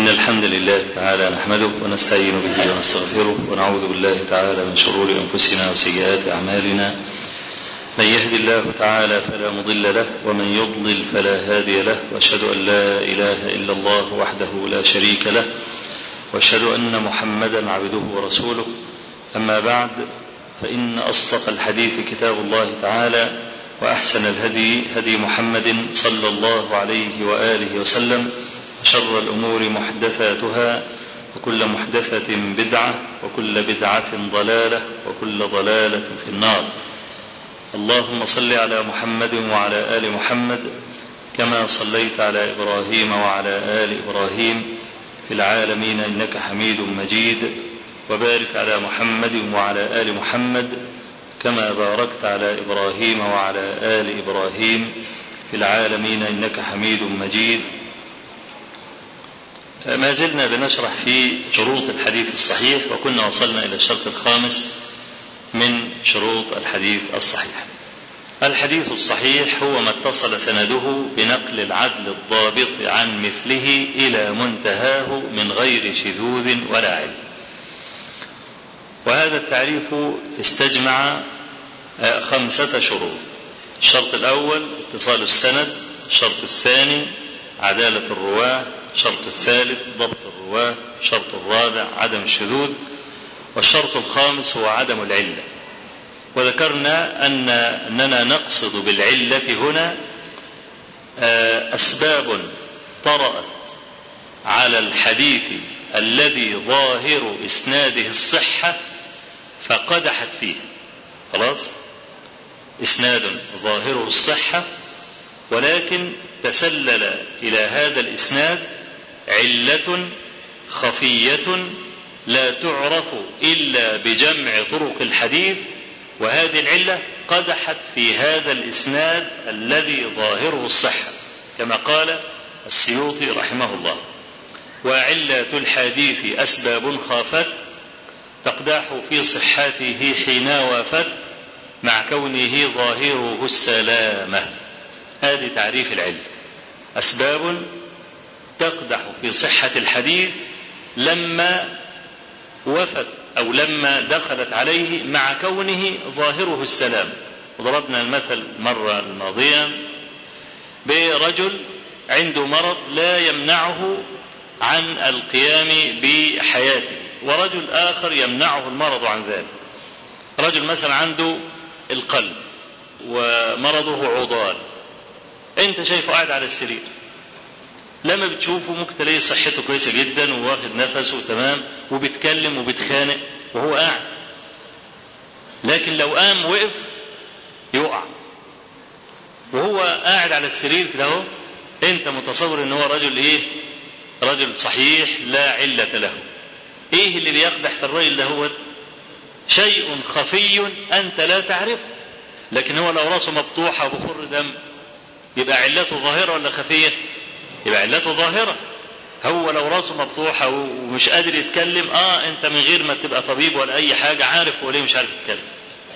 إن الحمد لله تعالى نحمده ونستعين به ونستغفره ونعوذ بالله تعالى من شرور أنفسنا وسيئات أعمالنا من يهد الله تعالى فلا مضل له ومن يضلل فلا هادي له واشهد ان لا اله الا الله وحده لا شريك له واشهد ان محمدا عبده ورسوله اما بعد فان اصدق الحديث كتاب الله تعالى واحسن الهدي هدي محمد صلى الله عليه واله وسلم وشر الامور محدثاتها وكل محدثه بدعه وكل بدعه ضلاله وكل ضلاله في النار اللهم صل على محمد وعلى ال محمد كما صليت على ابراهيم وعلى ال ابراهيم في العالمين انك حميد مجيد وبارك على محمد وعلى ال محمد كما باركت على ابراهيم وعلى ال ابراهيم في العالمين انك حميد مجيد ما زلنا بنشرح في شروط الحديث الصحيح وكنا وصلنا الى الشرط الخامس من شروط الحديث الصحيح الحديث الصحيح هو ما اتصل سنده بنقل العدل الضابط عن مثله الى منتهاه من غير شذوذ ولا علم وهذا التعريف استجمع خمسة شروط الشرط الأول اتصال السند الشرط الثاني عدالة الرواة الشرط الثالث ضبط الرواة الشرط الرابع عدم الشذوذ والشرط الخامس هو عدم العلة وذكرنا أن أننا نقصد بالعلة هنا أسباب طرأت على الحديث الذي ظاهر إسناده الصحة فقدحت فيه خلاص إسناد ظاهره الصحة ولكن تسلل إلى هذا الإسناد علة خفية لا تعرف إلا بجمع طرق الحديث وهذه العلة قدحت في هذا الإسناد الذي ظاهره الصحة كما قال السيوطي رحمه الله وعلة الحديث أسباب خافت تقدح في صحته حين وافت مع كونه ظاهره السلامة هذه تعريف العلة أسباب تقدح في صحة الحديث لما وفت أو لما دخلت عليه مع كونه ظاهره السلام وضربنا المثل المرة الماضية برجل عنده مرض لا يمنعه عن القيام بحياته ورجل آخر يمنعه المرض عن ذلك رجل مثلا عنده القلب ومرضه عضال انت شايفه قاعد على السرير لما بتشوفه ممكن تلاقي صحته كويسه جدا وواخد نفسه تمام وبيتكلم وبيتخانق وهو قاعد لكن لو قام وقف يقع وهو قاعد على السرير كده اهو انت متصور ان هو رجل ايه رجل صحيح لا علة له ايه اللي بيقدح في الرجل ده هو شيء خفي انت لا تعرفه لكن هو لو راسه مبطوحة وبخر دم يبقى علته ظاهرة ولا خفية يبقى علته ظاهرة هو لو راسه مفتوحة ومش قادر يتكلم اه انت من غير ما تبقى طبيب ولا اي حاجة عارف هو ليه مش عارف يتكلم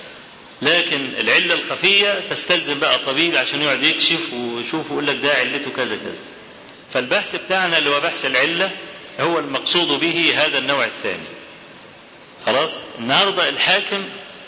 لكن العلة الخفية تستلزم بقى طبيب عشان يقعد يكشف ويشوف ويقول لك ده علته كذا كذا فالبحث بتاعنا اللي هو بحث العلة هو المقصود به هذا النوع الثاني خلاص النهاردة الحاكم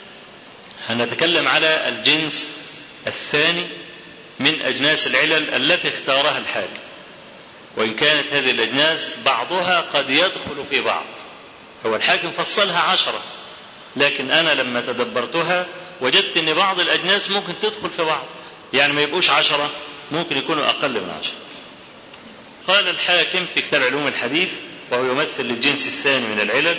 هنتكلم على الجنس الثاني من أجناس العلل التي اختارها الحاكم وإن كانت هذه الأجناس بعضها قد يدخل في بعض هو الحاكم فصلها عشرة لكن أنا لما تدبرتها وجدت أن بعض الأجناس ممكن تدخل في بعض يعني ما يبقوش عشرة ممكن يكونوا أقل من عشرة قال الحاكم في كتاب علوم الحديث وهو يمثل للجنس الثاني من العلل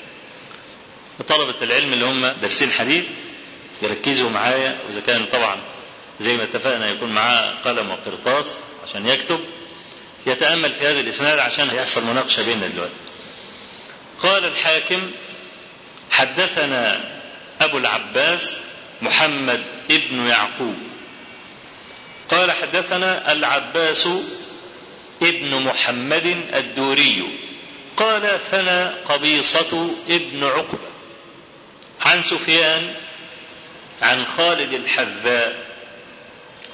طلبة العلم اللي هم دارسين حديث يركزوا معايا وإذا كان طبعا زي ما اتفقنا يكون معاه قلم وقرطاس عشان يكتب يتأمل في هذا الإسناد عشان هيحصل مناقشة بيننا دلوقتي. قال الحاكم حدثنا أبو العباس محمد ابن يعقوب قال حدثنا العباس ابن محمد الدوري قال ثنى قبيصة ابن عقبة عن سفيان عن خالد الحذاء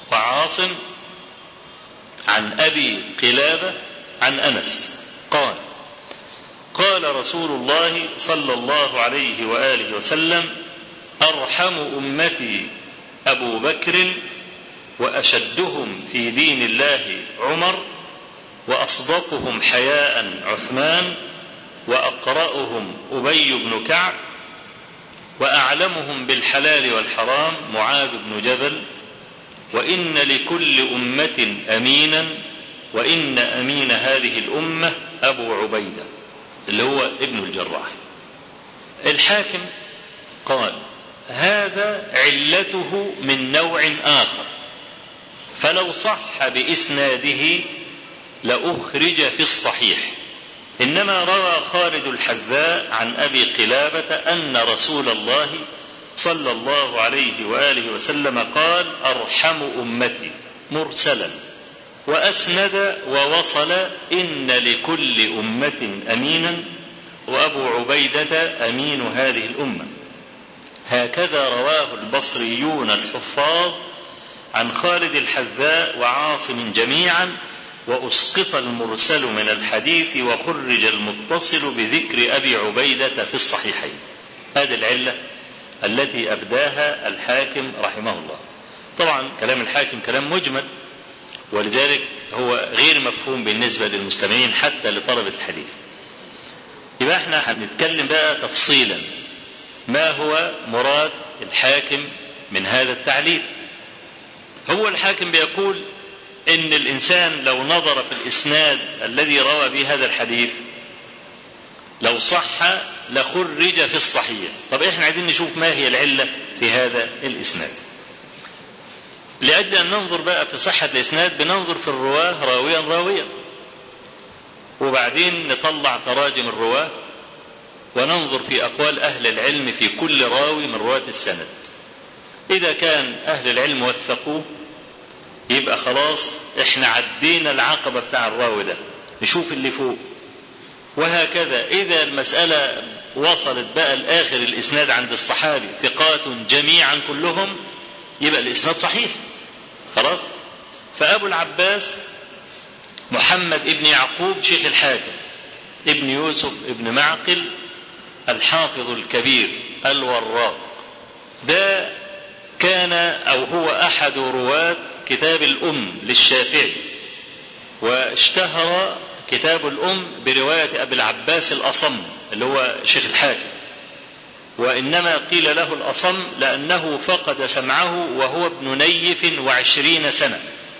وعاصم عن أبي قلابة عن أنس قال قال رسول الله صلى الله عليه وآله وسلم أرحم أمتي أبو بكر وأشدهم في دين الله عمر وأصدقهم حياء عثمان وأقرأهم أبي بن كعب وأعلمهم بالحلال والحرام معاذ بن جبل وإن لكل أمة أمينا وإن أمين هذه الأمة أبو عبيدة اللي هو ابن الجراح الحاكم قال هذا علته من نوع آخر فلو صح بإسناده لأخرج في الصحيح إنما روى خالد الحذاء عن أبي قلابة أن رسول الله صلى الله عليه وآله وسلم قال أرحم أمتي مرسلا وأسند ووصل إن لكل أمة أمينا وأبو عبيدة أمين هذه الأمة هكذا رواه البصريون الحفاظ عن خالد الحذاء وعاصم جميعا وأسقط المرسل من الحديث وخرج المتصل بذكر أبي عبيدة في الصحيحين هذه العلة التي أبداها الحاكم رحمه الله طبعا كلام الحاكم كلام مجمل ولذلك هو غير مفهوم بالنسبة للمستمعين حتى لطلبة الحديث يبقى احنا هنتكلم بقى تفصيلا ما هو مراد الحاكم من هذا التعليل هو الحاكم بيقول ان الانسان لو نظر في الاسناد الذي روى به هذا الحديث لو صح لخرج في الصحيح طب احنا عايزين نشوف ما هي العلة في هذا الاسناد لأجل أن ننظر بقى في صحة الإسناد بننظر في الرواة راويا راويا وبعدين نطلع تراجم الرواة وننظر في أقوال أهل العلم في كل راوي من رواة السند إذا كان أهل العلم وثقوه يبقى خلاص احنا عدينا العقبة بتاع الراوي ده نشوف اللي فوق وهكذا إذا المسألة وصلت بقى لآخر الإسناد عند الصحابي ثقات جميعا كلهم يبقى الإسناد صحيح خلاص فأبو العباس محمد ابن يعقوب شيخ الحاكم ابن يوسف ابن معقل الحافظ الكبير الوراق ده كان أو هو أحد رواة كتاب الأم للشافعي واشتهر كتاب الأم برواية أبي العباس الأصم اللي هو شيخ الحاكم وإنما قيل له الأصم لأنه فقد سمعه وهو ابن نيف وعشرين سنة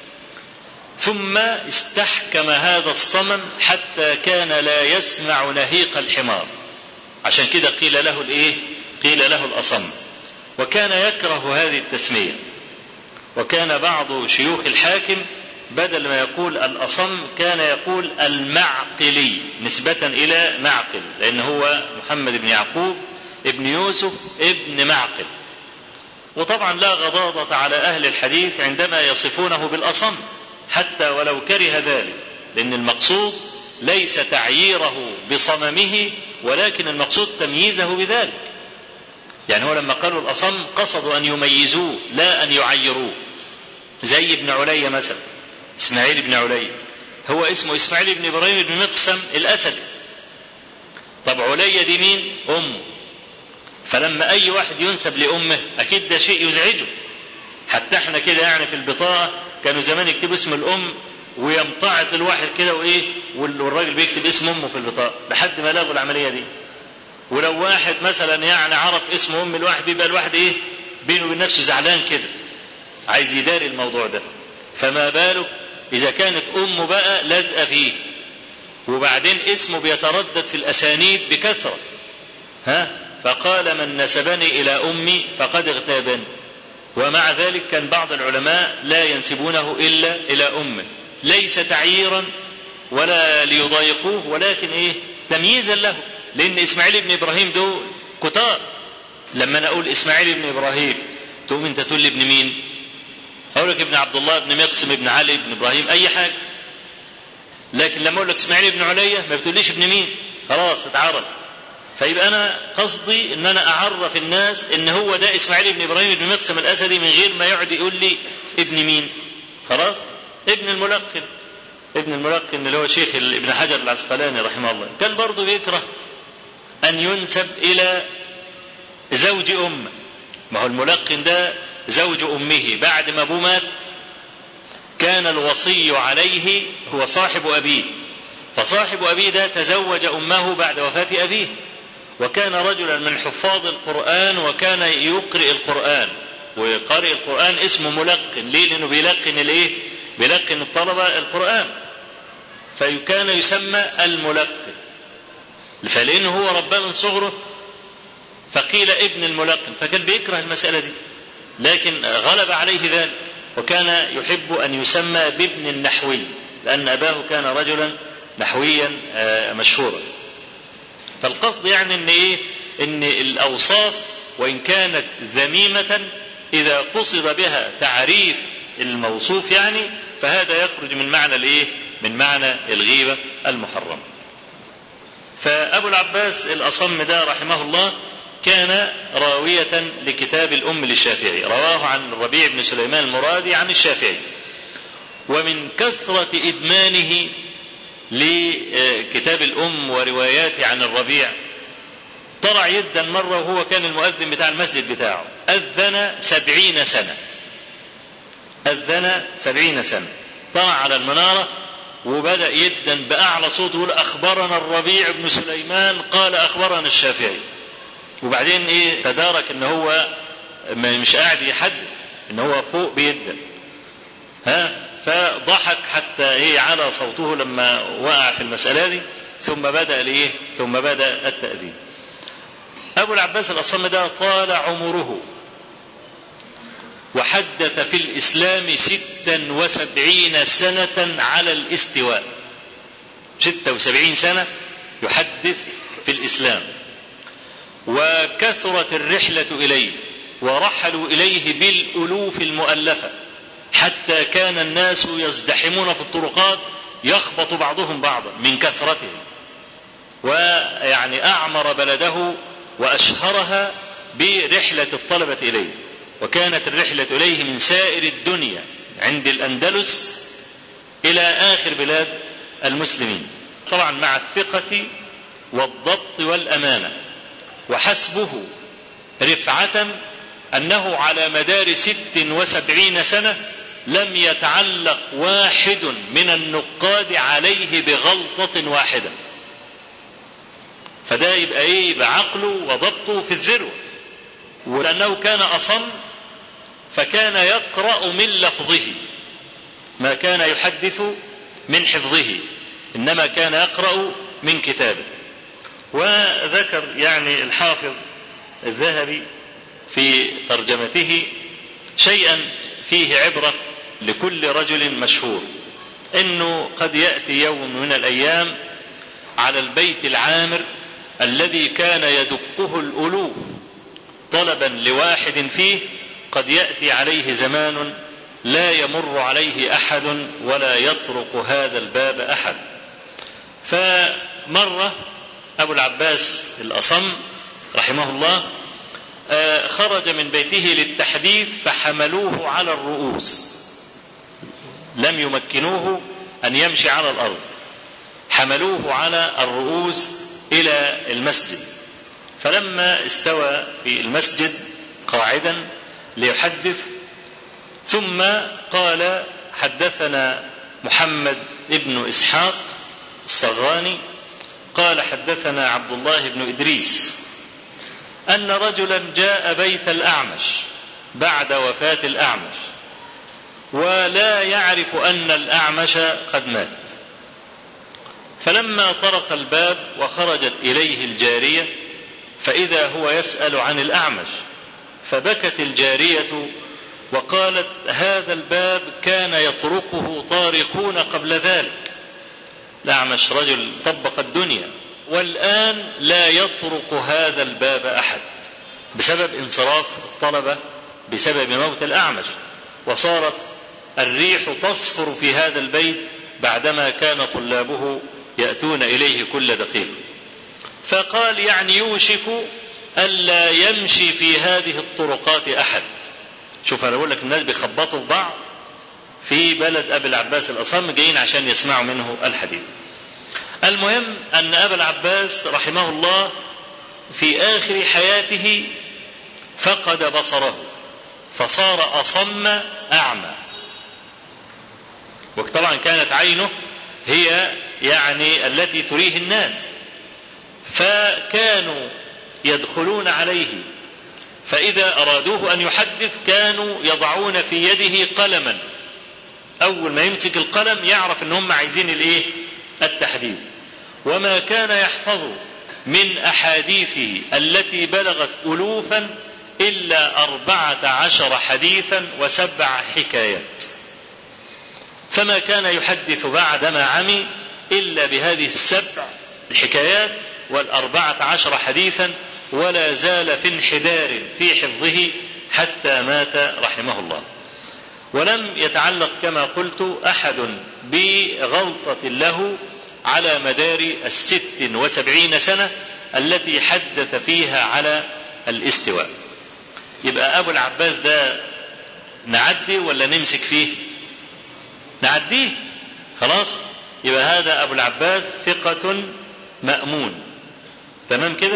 ثم استحكم هذا الصمم حتى كان لا يسمع نهيق الحمار عشان كده قيل له الايه قيل له الأصم وكان يكره هذه التسمية وكان بعض شيوخ الحاكم بدل ما يقول الأصم كان يقول المعقلي نسبة إلى معقل لأن هو محمد بن يعقوب ابن يوسف ابن معقل وطبعا لا غضاضة على أهل الحديث عندما يصفونه بالأصم حتى ولو كره ذلك لأن المقصود ليس تعييره بصممه ولكن المقصود تمييزه بذلك يعني هو لما قالوا الأصم قصدوا أن يميزوه لا أن يعيروه زي ابن علي مثلا إسماعيل بن علي هو اسمه إسماعيل بن إبراهيم بن مقسم الأسدي طب علي دي مين أمه فلما أي واحد ينسب لأمه أكيد ده شيء يزعجه حتى احنا كده يعني في البطاقة كانوا زمان يكتبوا اسم الأم ويمتعط الواحد كده وإيه والراجل بيكتب اسم أمه في البطاقة لحد ما لغوا العملية دي ولو واحد مثلا يعني عرف اسم أم الواحد بيبقى الواحد إيه بينه وبين نفسه زعلان كده عايز يداري الموضوع ده فما بالك إذا كانت أمه بقى لازقة فيه وبعدين اسمه بيتردد في الأسانيد بكثرة ها فقال من نسبني إلى أمي فقد اغتابني ومع ذلك كان بعض العلماء لا ينسبونه إلا إلى أمه ليس تعييرا ولا ليضايقوه ولكن إيه تمييزا له لأن إسماعيل بن إبراهيم دول كتار لما أنا أقول إسماعيل بن إبراهيم تقوم أنت تقول لي ابن مين أقول لك ابن عبد الله بن مقسم ابن علي بن إبراهيم أي حاجة لكن لما أقول لك إسماعيل بن علية ما بتقوليش ابن مين خلاص اتعرف فيبقى انا قصدي ان انا اعرف الناس ان هو ده اسماعيل بن ابراهيم بن مقسم الاسدي من غير ما يقعد يقول لي ابن مين خلاص ابن الملقن ابن الملقن اللي هو شيخ ابن حجر العسقلاني رحمه الله كان برضه بيكره أن ينسب إلى زوج أمه ما هو الملقن ده زوج أمه بعد ما أبوه مات كان الوصي عليه هو صاحب أبيه فصاحب أبيه ده تزوج أمه بعد وفاة أبيه وكان رجلا من حفاظ القرآن وكان يقرئ القرآن وقارئ القرآن اسمه ملقن ليه لأنه بيلقن الإيه بيلقن الطلبة القرآن فكان يسمى الملقن فلأنه هو رباه من صغره فقيل ابن الملقن فكان بيكره المسألة دي لكن غلب عليه ذلك وكان يحب أن يسمى بابن النحوي لأن أباه كان رجلا نحويا مشهورا فالقصد يعني ان ايه ان الاوصاف وان كانت ذميمة اذا قصد بها تعريف الموصوف يعني فهذا يخرج من معنى الايه من معنى الغيبة المحرمة فابو العباس الاصم ده رحمه الله كان راوية لكتاب الأم للشافعي رواه عن الربيع بن سليمان المرادي عن الشافعي ومن كثرة إدمانه لكتاب الأم ورواياته عن الربيع طلع يدا مرة وهو كان المؤذن بتاع المسجد بتاعه أذن سبعين سنة أذن سبعين سنة طلع على المنارة وبدأ يدا بأعلى صوت يقول أخبرنا الربيع بن سليمان قال أخبرنا الشافعي وبعدين إيه تدارك إن هو مش قاعد يحدد إن هو فوق بيدا ها فضحك حتى ايه على صوته لما وقع في المسألة دي ثم بدأ لإيه ثم بدأ التأذين أبو العباس الأصم ده طال عمره وحدث في الإسلام ستا وسبعين سنة على الاستواء ستة وسبعين سنة يحدث في الإسلام وكثرت الرحلة إليه ورحلوا إليه بالألوف المؤلفة حتى كان الناس يزدحمون في الطرقات يخبط بعضهم بعضا من كثرتهم ويعني أعمر بلده وأشهرها برحلة الطلبة إليه وكانت الرحلة إليه من سائر الدنيا عند الأندلس إلى آخر بلاد المسلمين طبعا مع الثقة والضبط والأمانة وحسبه رفعة أنه على مدار ست وسبعين سنة لم يتعلق واحد من النقاد عليه بغلطة واحدة فده يبقى ايه يبقى عقله وضبطه في الذروة ولأنه كان أصم فكان يقرأ من لفظه ما كان يحدث من حفظه إنما كان يقرأ من كتابه وذكر يعني الحافظ الذهبي في ترجمته شيئا فيه عبرة لكل رجل مشهور انه قد يأتي يوم من الايام على البيت العامر الذي كان يدقه الالوف طلبا لواحد فيه قد يأتي عليه زمان لا يمر عليه احد ولا يطرق هذا الباب احد فمرة ابو العباس الاصم رحمه الله خرج من بيته للتحديث فحملوه على الرؤوس لم يمكنوه ان يمشي على الارض حملوه على الرؤوس الى المسجد فلما استوى في المسجد قاعدا ليحدث ثم قال حدثنا محمد ابن اسحاق الصغاني قال حدثنا عبد الله بن ادريس أن رجلا جاء بيت الأعمش بعد وفاة الأعمش ولا يعرف أن الأعمش قد مات فلما طرق الباب وخرجت إليه الجارية فإذا هو يسأل عن الأعمش فبكت الجارية وقالت هذا الباب كان يطرقه طارقون قبل ذلك الأعمش رجل طبق الدنيا والآن لا يطرق هذا الباب أحد بسبب انصراف الطلبة بسبب موت الأعمش وصارت الريح تصفر في هذا البيت بعدما كان طلابه يأتون إليه كل دقيقة فقال يعني يوشك ألا يمشي في هذه الطرقات أحد شوف أنا بقول لك الناس بيخبطوا في بعض في بلد أبي العباس الأصم جايين عشان يسمعوا منه الحديث المهم أن أبا العباس رحمه الله في آخر حياته فقد بصره فصار أصم أعمى وطبعا كانت عينه هي يعني التي تريه الناس فكانوا يدخلون عليه فإذا أرادوه أن يحدث كانوا يضعون في يده قلما أول ما يمسك القلم يعرف أن هم عايزين الإيه؟ التحديث وما كان يحفظ من أحاديثه التي بلغت ألوفا إلا أربعة عشر حديثا وسبع حكايات فما كان يحدث بعدما عمي إلا بهذه السبع الحكايات والأربعة عشر حديثا ولا زال في انحدار في حفظه حتى مات رحمه الله ولم يتعلق كما قلت أحد بغلطة له على مدار الست وسبعين سنة التي حدث فيها على الاستواء يبقى أبو العباس ده نعدي ولا نمسك فيه نعديه خلاص يبقى هذا أبو العباس ثقة مأمون تمام كده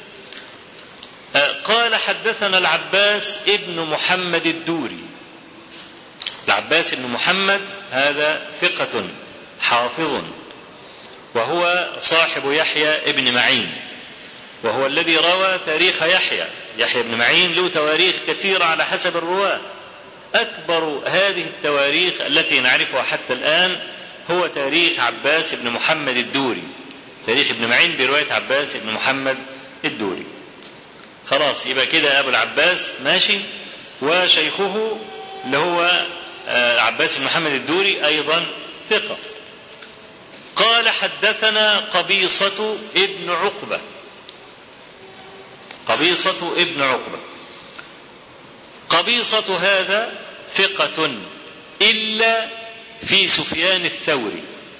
قال حدثنا العباس ابن محمد الدوري العباس بن محمد هذا ثقة حافظ وهو صاحب يحيى ابن معين وهو الذي روى تاريخ يحيى يحيى بن معين له تواريخ كثيرة على حسب الرواة أكبر هذه التواريخ التي نعرفها حتى الآن هو تاريخ عباس بن محمد الدوري تاريخ ابن معين برواية عباس بن محمد الدوري خلاص يبقى كده أبو العباس ماشي وشيخه اللي هو عباس بن محمد الدوري أيضا ثقة قال حدثنا قبيصة ابن عقبة قبيصة ابن عقبة قبيصة هذا ثقة إلا في سفيان الثوري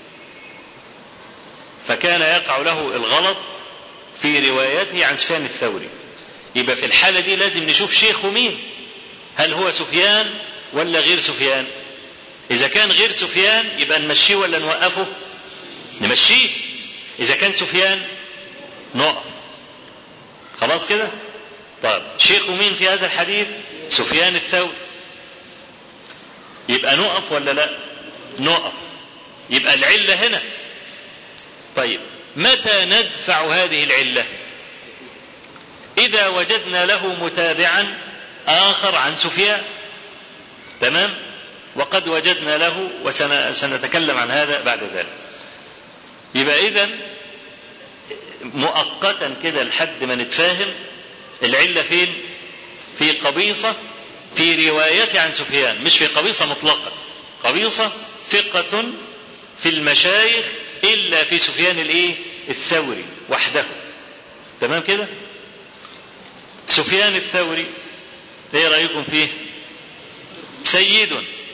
فكان يقع له الغلط في روايته عن سفيان الثوري يبقى في الحالة دي لازم نشوف شيخه مين هل هو سفيان ولا غير سفيان إذا كان غير سفيان يبقى نمشيه ولا نوقفه نمشيه إذا كان سفيان نقف خلاص كده طيب شيخه مين في هذا الحديث سفيان الثوري يبقى نقف ولا لا نقف يبقى العلة هنا طيب متى ندفع هذه العلة إذا وجدنا له متابعا آخر عن سفيان تمام وقد وجدنا له وسنتكلم عن هذا بعد ذلك يبقى إذا مؤقتا كده لحد ما نتفاهم العلة فين في قبيصة في روايته عن سفيان مش في قبيصة مطلقة قبيصة ثقة في المشايخ إلا في سفيان الإيه الثوري وحده تمام كده سفيان الثوري ايه رأيكم فيه سيد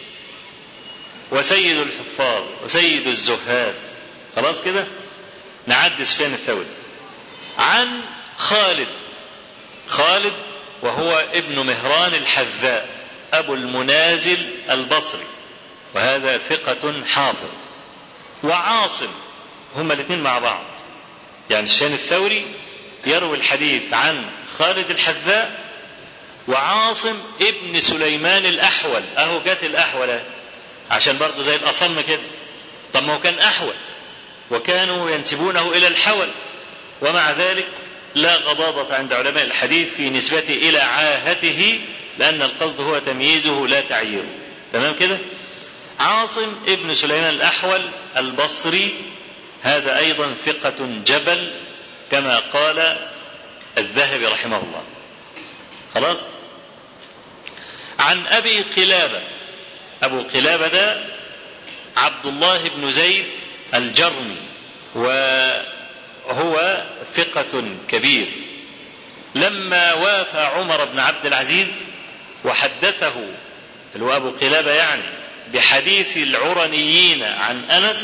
وسيد الحفاظ وسيد الزهاد خلاص كده نعد سفيان الثوري عن خالد خالد وهو ابن مهران الحذاء أبو المنازل البصري وهذا ثقة حافظ وعاصم هما الاثنين مع بعض يعني سفيان الثوري يروي الحديث عن خالد الحذاء وعاصم ابن سليمان الأحول أهو جت الأحول عشان برضه زي الأصم كده طب ما هو كان أحول وكانوا ينسبونه إلى الحول ومع ذلك لا غضاضة عند علماء الحديث في نسبته إلى عاهته لأن القصد هو تمييزه لا تعييره تمام كده عاصم ابن سليمان الأحول البصري هذا أيضا ثقة جبل كما قال الذهبي رحمه الله خلاص عن أبي قلابة أبو قلابة ده عبد الله بن زيد الجرمي وهو ثقة كبير لما وافى عمر بن عبد العزيز وحدثه اللي هو أبو قلابة يعني بحديث العرنيين عن أنس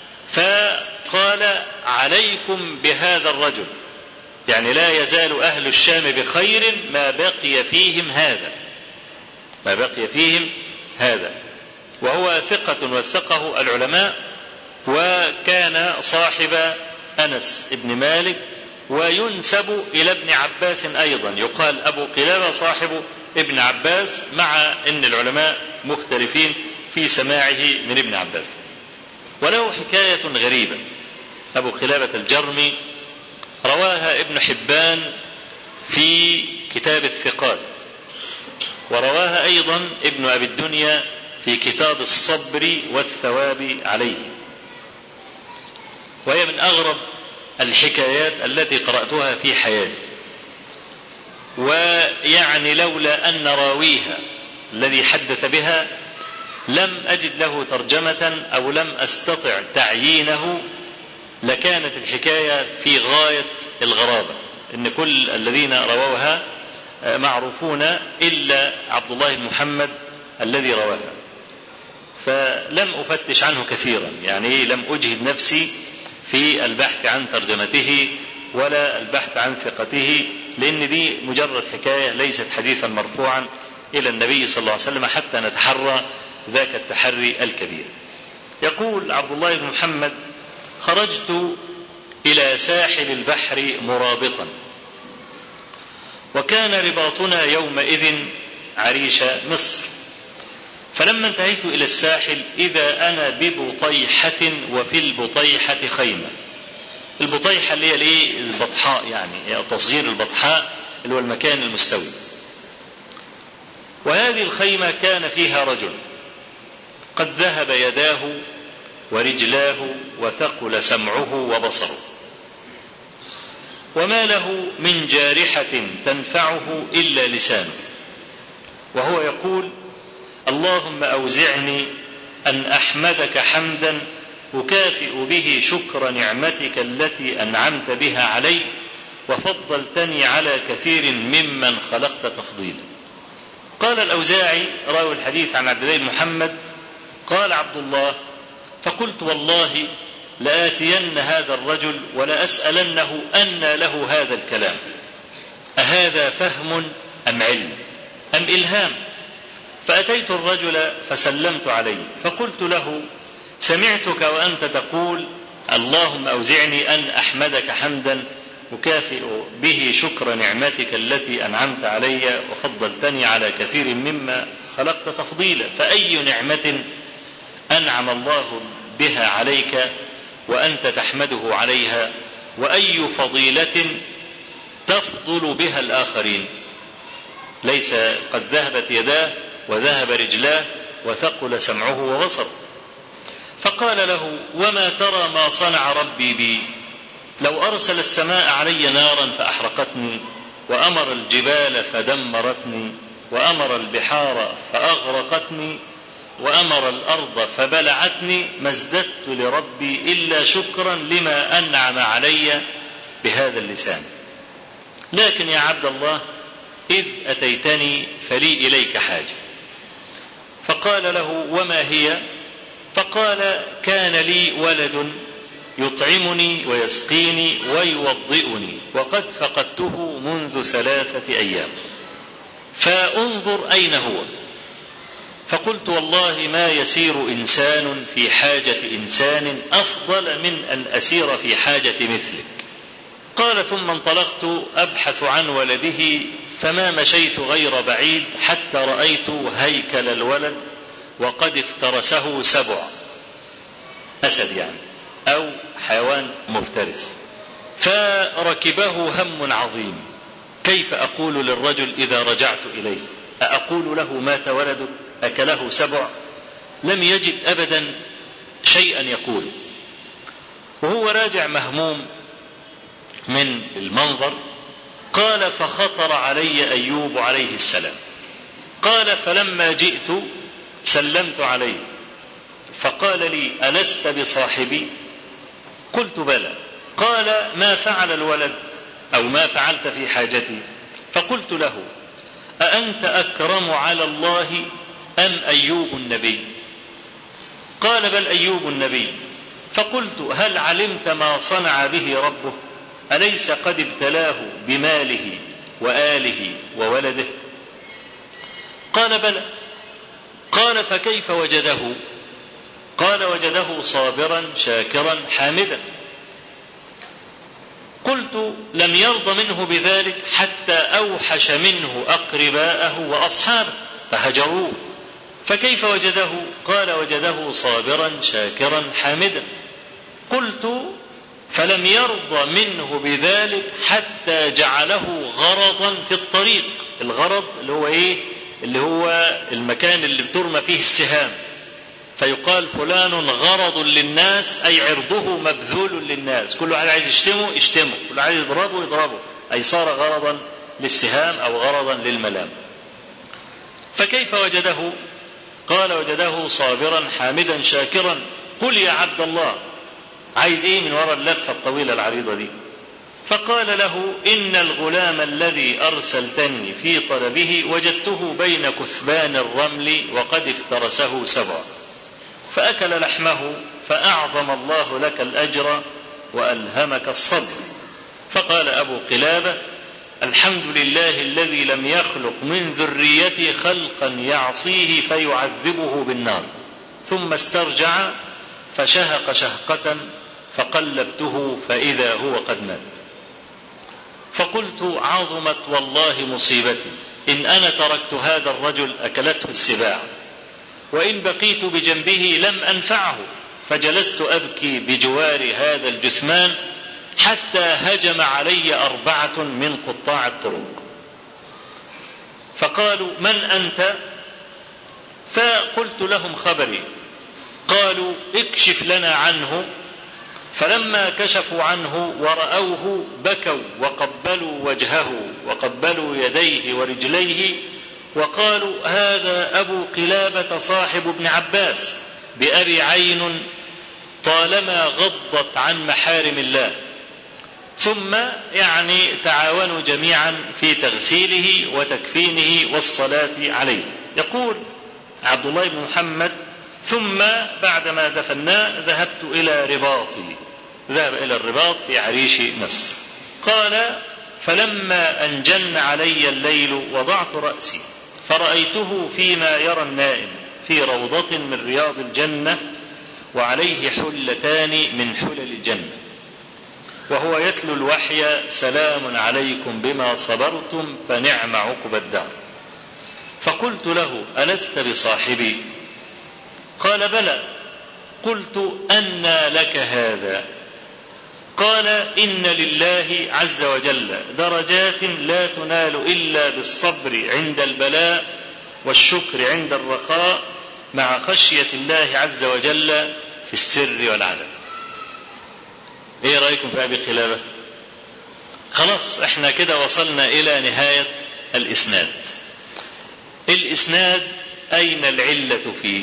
فقال عليكم بهذا الرجل يعني لا يزال أهل الشام بخير ما بقي فيهم هذا ما بقي فيهم هذا وهو ثقة وثقه العلماء وكان صاحب أنس بن مالك وينسب إلى ابن عباس أيضا يقال أبو قلابة صاحب ابن عباس مع أن العلماء مختلفين في سماعه من ابن عباس وله حكاية غريبة أبو قلابة الجرمي رواها ابن حبان في كتاب الثقات ورواها أيضا ابن أبي الدنيا في كتاب الصبر والثواب عليه وهي من أغرب الحكايات التي قرأتها في حياتي ويعني لولا أن راويها الذي حدث بها لم أجد له ترجمة أو لم أستطع تعيينه لكانت الحكاية في غاية الغرابة إن كل الذين رووها معروفون إلا عبد الله بن محمد الذي رواها فلم أفتش عنه كثيرا يعني لم أجهد نفسي في البحث عن ترجمته ولا البحث عن ثقته لأن دي مجرد حكاية ليست حديثا مرفوعا إلى النبي صلى الله عليه وسلم حتى نتحرى ذاك التحري الكبير يقول عبد الله بن محمد خرجت إلى ساحل البحر مرابطا وكان رباطنا يومئذ عريش مصر فلما انتهيت إلى الساحل إذا أنا ببطيحة وفي البطيحة خيمة البطيحة اللي هي الايه البطحاء يعني, يعني تصغير البطحاء اللي هو المكان المستوي وهذه الخيمة كان فيها رجل قد ذهب يداه ورجلاه وثقل سمعه وبصره وما له من جارحة تنفعه إلا لسانه وهو يقول اللهم أوزعني أن أحمدك حمدا أكافئ به شكر نعمتك التي أنعمت بها علي وفضلتني على كثير ممن خلقت تفضيلا قال الأوزاعي راوي الحديث عن عبد الله بن محمد قال عبد الله فقلت والله لآتين هذا الرجل ولأسألنه أن له هذا الكلام أهذا فهم أم علم أم إلهام فأتيت الرجل فسلمت عليه فقلت له سمعتك وأنت تقول اللهم أوزعني أن أحمدك حمدا أكافئ به شكر نعمتك التي أنعمت علي وفضلتني على كثير مما خلقت تفضيلا فأي نعمة أنعم الله بها عليك وأنت تحمده عليها وأي فضيلة تفضل بها الآخرين ليس قد ذهبت يداه وذهب رجلاه وثقل سمعه وبصره فقال له وما ترى ما صنع ربي بي لو أرسل السماء علي نارا فأحرقتني وأمر الجبال فدمرتني وأمر البحار فأغرقتني وأمر الأرض فبلعتني ما ازددت لربي إلا شكرا لما أنعم علي بهذا اللسان لكن يا عبد الله إذ أتيتني فلي إليك حاجة فقال له وما هي فقال كان لي ولد يطعمني ويسقيني ويوضئني وقد فقدته منذ ثلاثة أيام فانظر أين هو فقلت والله ما يسير إنسان في حاجة إنسان أفضل من أن أسير في حاجة مثلك قال ثم انطلقت أبحث عن ولده فما مشيت غير بعيد حتى رأيت هيكل الولد وقد افترسه سبع أسد يعني أو حيوان مفترس فركبه هم عظيم كيف أقول للرجل إذا رجعت إليه أقول له مات ولدك أكله سبع لم يجد أبدا شيئا يقول وهو راجع مهموم من المنظر قال فخطر علي أيوب عليه السلام قال فلما جئت سلمت عليه فقال لي ألست بصاحبي قلت بلى قال ما فعل الولد أو ما فعلت في حاجتي فقلت له أأنت أكرم على الله أم أيوب النبي قال بل أيوب النبي فقلت هل علمت ما صنع به ربه أليس قد ابتلاه بماله وآله وولده قال بلى قال فكيف وجده قال وجده صابرا شاكرا حامدا قلت لم يرض منه بذلك حتى أوحش منه أقرباءه وأصحابه فهجروه فكيف وجده قال وجده صابرا شاكرا حامدا قلت فلم يرضى منه بذلك حتى جعله غرضا في الطريق الغرض اللي هو ايه اللي هو المكان اللي بترمى فيه السهام فيقال فلان غرض للناس اي عرضه مبذول للناس كل واحد عايز يشتمه يشتمه كل واحد عايز يضربه يضربه اي صار غرضا للسهام او غرضا للملام فكيف وجده قال وجده صابرا حامدا شاكرا قل يا عبد الله عايز ايه من وراء اللفه الطويله العريضه دي فقال له ان الغلام الذي ارسلتني في طلبه وجدته بين كثبان الرمل وقد افترسه سبعا فاكل لحمه فاعظم الله لك الاجر والهمك الصبر فقال ابو قلابه الحمد لله الذي لم يخلق من ذريتي خلقا يعصيه فيعذبه بالنار ثم استرجع فشهق شهقة فقلبته فإذا هو قد مات فقلت عظمت والله مصيبتي إن أنا تركت هذا الرجل أكلته السباع وإن بقيت بجنبه لم أنفعه فجلست أبكي بجوار هذا الجثمان حتى هجم علي أربعة من قطاع الطرق فقالوا من أنت فقلت لهم خبري قالوا اكشف لنا عنه فلما كشفوا عنه ورأوه بكوا وقبلوا وجهه وقبلوا يديه ورجليه وقالوا هذا أبو قلابة صاحب ابن عباس بأبي عين طالما غضت عن محارم الله ثم يعني تعاونوا جميعا في تغسيله وتكفينه والصلاة عليه يقول عبد الله بن محمد ثم بعدما دفناه ذهبت إلى رباطي ذهب إلى الرباط في عريش مصر قال فلما أن جن علي الليل وضعت رأسي فرأيته فيما يرى النائم في روضة من رياض الجنة وعليه حلتان من حلل الجنة وهو يتلو الوحي سلام عليكم بما صبرتم فنعم عقب الدار فقلت له ألست بصاحبي قال بلى قلت أنى لك هذا قال إن لله عز وجل درجات لا تنال إلا بالصبر عند البلاء والشكر عند الرخاء مع خشية الله عز وجل في السر والعلن ايه رأيكم في أبي قلابة خلاص احنا كده وصلنا إلى نهاية الإسناد الإسناد أين العلة فيه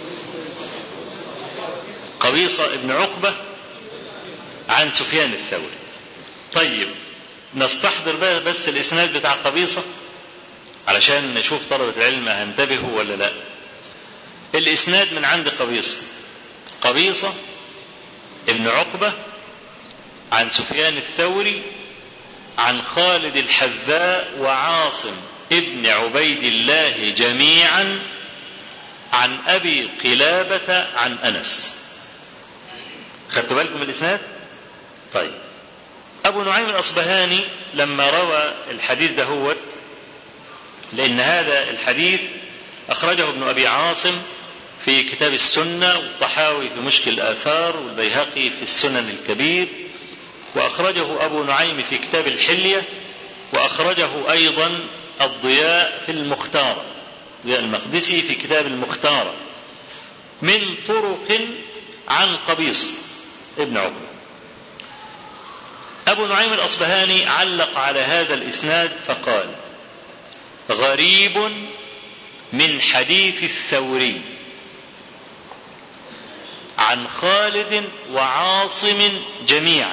قبيصة ابن عقبة عن سفيان الثوري طيب نستحضر بقى بس الإسناد بتاع قبيصة علشان نشوف طلبة العلم هنتبهوا ولا لا الإسناد من عند قبيصة قبيصة ابن عقبة عن سفيان الثوري عن خالد الحذاء وعاصم ابن عبيد الله جميعا عن ابي قلابه عن انس خدتوا بالكم من الاسناد طيب ابو نعيم الاصبهاني لما روى الحديث دهوت لان هذا الحديث اخرجه ابن ابي عاصم في كتاب السنه والطحاوي في مشكل الاثار والبيهقي في السنن الكبير واخرجه ابو نعيم في كتاب الحليه واخرجه ايضا الضياء في المختار ضياء المقدسي في كتاب المختار من طرق عن قبيصة ابن عقبة أبو نعيم الأصبهاني علق على هذا الإسناد فقال غريب من حديث الثوري عن خالد وعاصم جميعا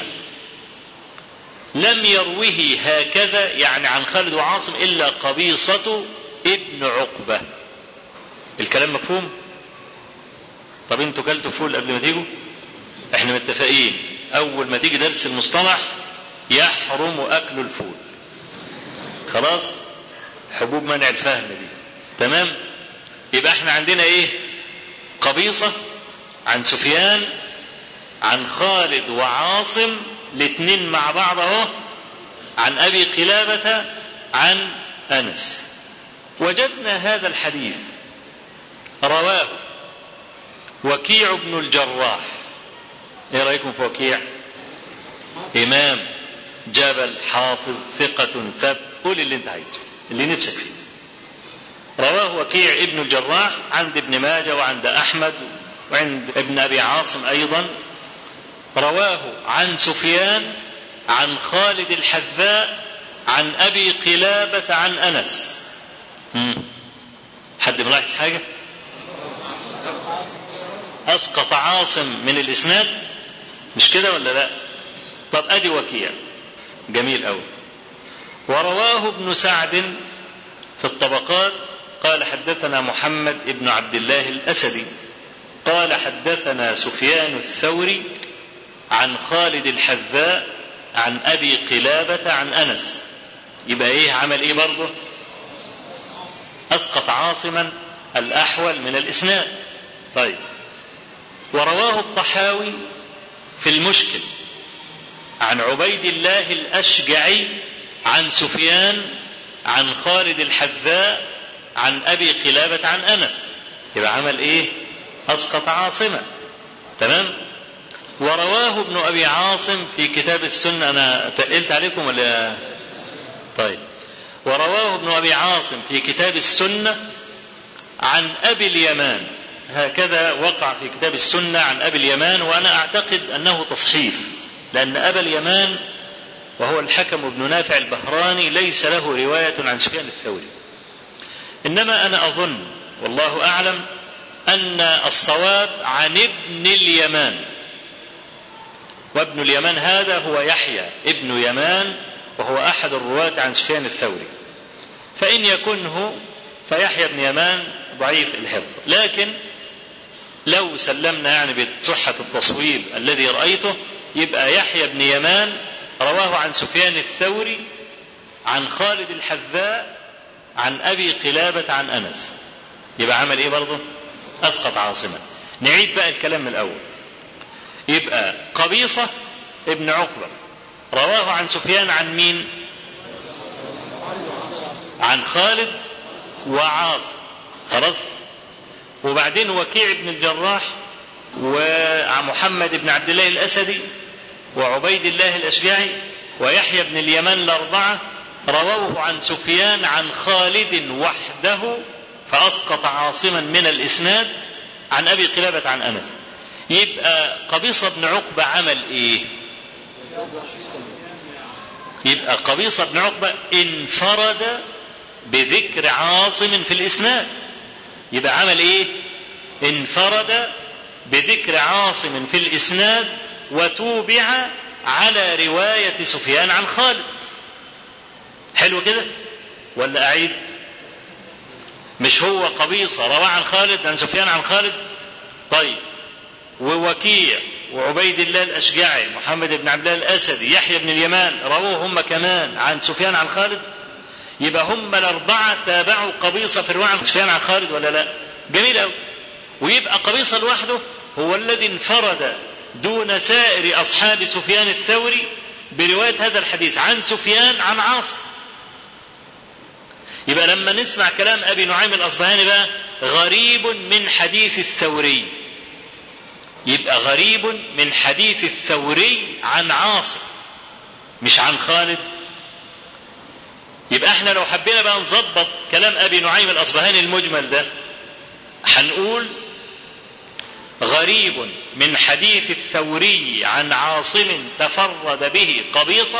لم يروه هكذا يعني عن خالد وعاصم إلا قبيصة ابن عقبة الكلام مفهوم طب انتوا كلتوا فول قبل ما تيجوا احنا متفقين اول ما تيجي درس المصطلح يحرم اكل الفول خلاص حبوب منع الفهم دي تمام يبقى احنا عندنا ايه قبيصة عن سفيان عن خالد وعاصم الاثنين مع بعض اهو عن ابي قلابة عن انس وجدنا هذا الحديث رواه وكيع بن الجراح ايه رايكم في وكيع امام جبل حافظ ثقة ثبت قول اللي انت عايزه اللي نفسك فيه رواه وكيع ابن الجراح عند ابن ماجه وعند احمد وعند ابن ابي عاصم ايضا رواه عن سفيان عن خالد الحذاء عن ابي قلابة عن انس مم. حد ملاحظ حاجة اسقط عاصم من الاسناد مش كده ولا لا طب ادي وكيع جميل قوي ورواه ابن سعد في الطبقات قال حدثنا محمد بن عبد الله الاسدي قال حدثنا سفيان الثوري عن خالد الحذاء عن ابي قلابة عن انس يبقى ايه عمل ايه برضه اسقط عاصما الاحول من الاسناد طيب ورواه الطحاوي في المشكل عن عبيد الله الاشجعي عن سفيان عن خالد الحذاء عن ابي قلابة عن انس يبقى عمل ايه اسقط عاصما تمام ورواه ابن ابي عاصم في كتاب السنة انا تقلت عليكم ولا طيب ورواه ابن ابي عاصم في كتاب السنة عن ابي اليمان هكذا وقع في كتاب السنة عن ابي اليمان وانا اعتقد انه تصحيف لان ابا اليمان وهو الحكم بن نافع البهراني ليس له رواية عن سفيان الثوري انما انا اظن والله اعلم ان الصواب عن ابن اليمان وابن اليمان هذا هو يحيى ابن يمان وهو احد الرواة عن سفيان الثوري فان يكنه فيحيى بن يمان ضعيف الحفظ لكن لو سلمنا يعني بصحة التصويب الذي رأيته يبقى يحيى بن يمان رواه عن سفيان الثوري عن خالد الحذاء عن ابي قلابة عن انس يبقى عمل ايه برضه اسقط عاصما نعيد بقى الكلام من الاول يبقى قبيصة ابن عقبة رواه عن سفيان عن مين عن خالد وعاص خلاص وبعدين وكيع بن الجراح ومحمد بن عبد الله الاسدي وعبيد الله الاشجعي ويحيى بن اليمان الاربعه رووه عن سفيان عن خالد وحده فاسقط عاصما من الاسناد عن ابي قلابه عن انس يبقى قبيصه بن عقبه عمل ايه يبقى قبيصه بن عقبه انفرد بذكر عاصم في الاسناد يبقى عمل ايه انفرد بذكر عاصم في الاسناد وتوبع على رواية سفيان عن خالد حلو كده ولا أعيد مش هو قبيصة رواه عن خالد عن سفيان عن خالد طيب ووكيع وعبيد الله الأشجعي محمد بن عبد الله الأسدي يحيى بن اليمان رووه هم كمان عن سفيان عن خالد يبقى هم الأربعة تابعوا قبيصة في رواية عن سفيان عن خالد ولا لا جميل أوي ويبقى قبيصة لوحده هو الذي انفرد دون سائر أصحاب سفيان الثوري برواية هذا الحديث عن سفيان عن عاصم يبقى لما نسمع كلام أبي نعيم الأصبهاني بقى غريب من حديث الثوري يبقى غريب من حديث الثوري عن عاصم مش عن خالد يبقى احنا لو حبينا بقى نظبط كلام ابي نعيم الاصبهاني المجمل ده هنقول غريب من حديث الثوري عن عاصم تفرد به قبيصة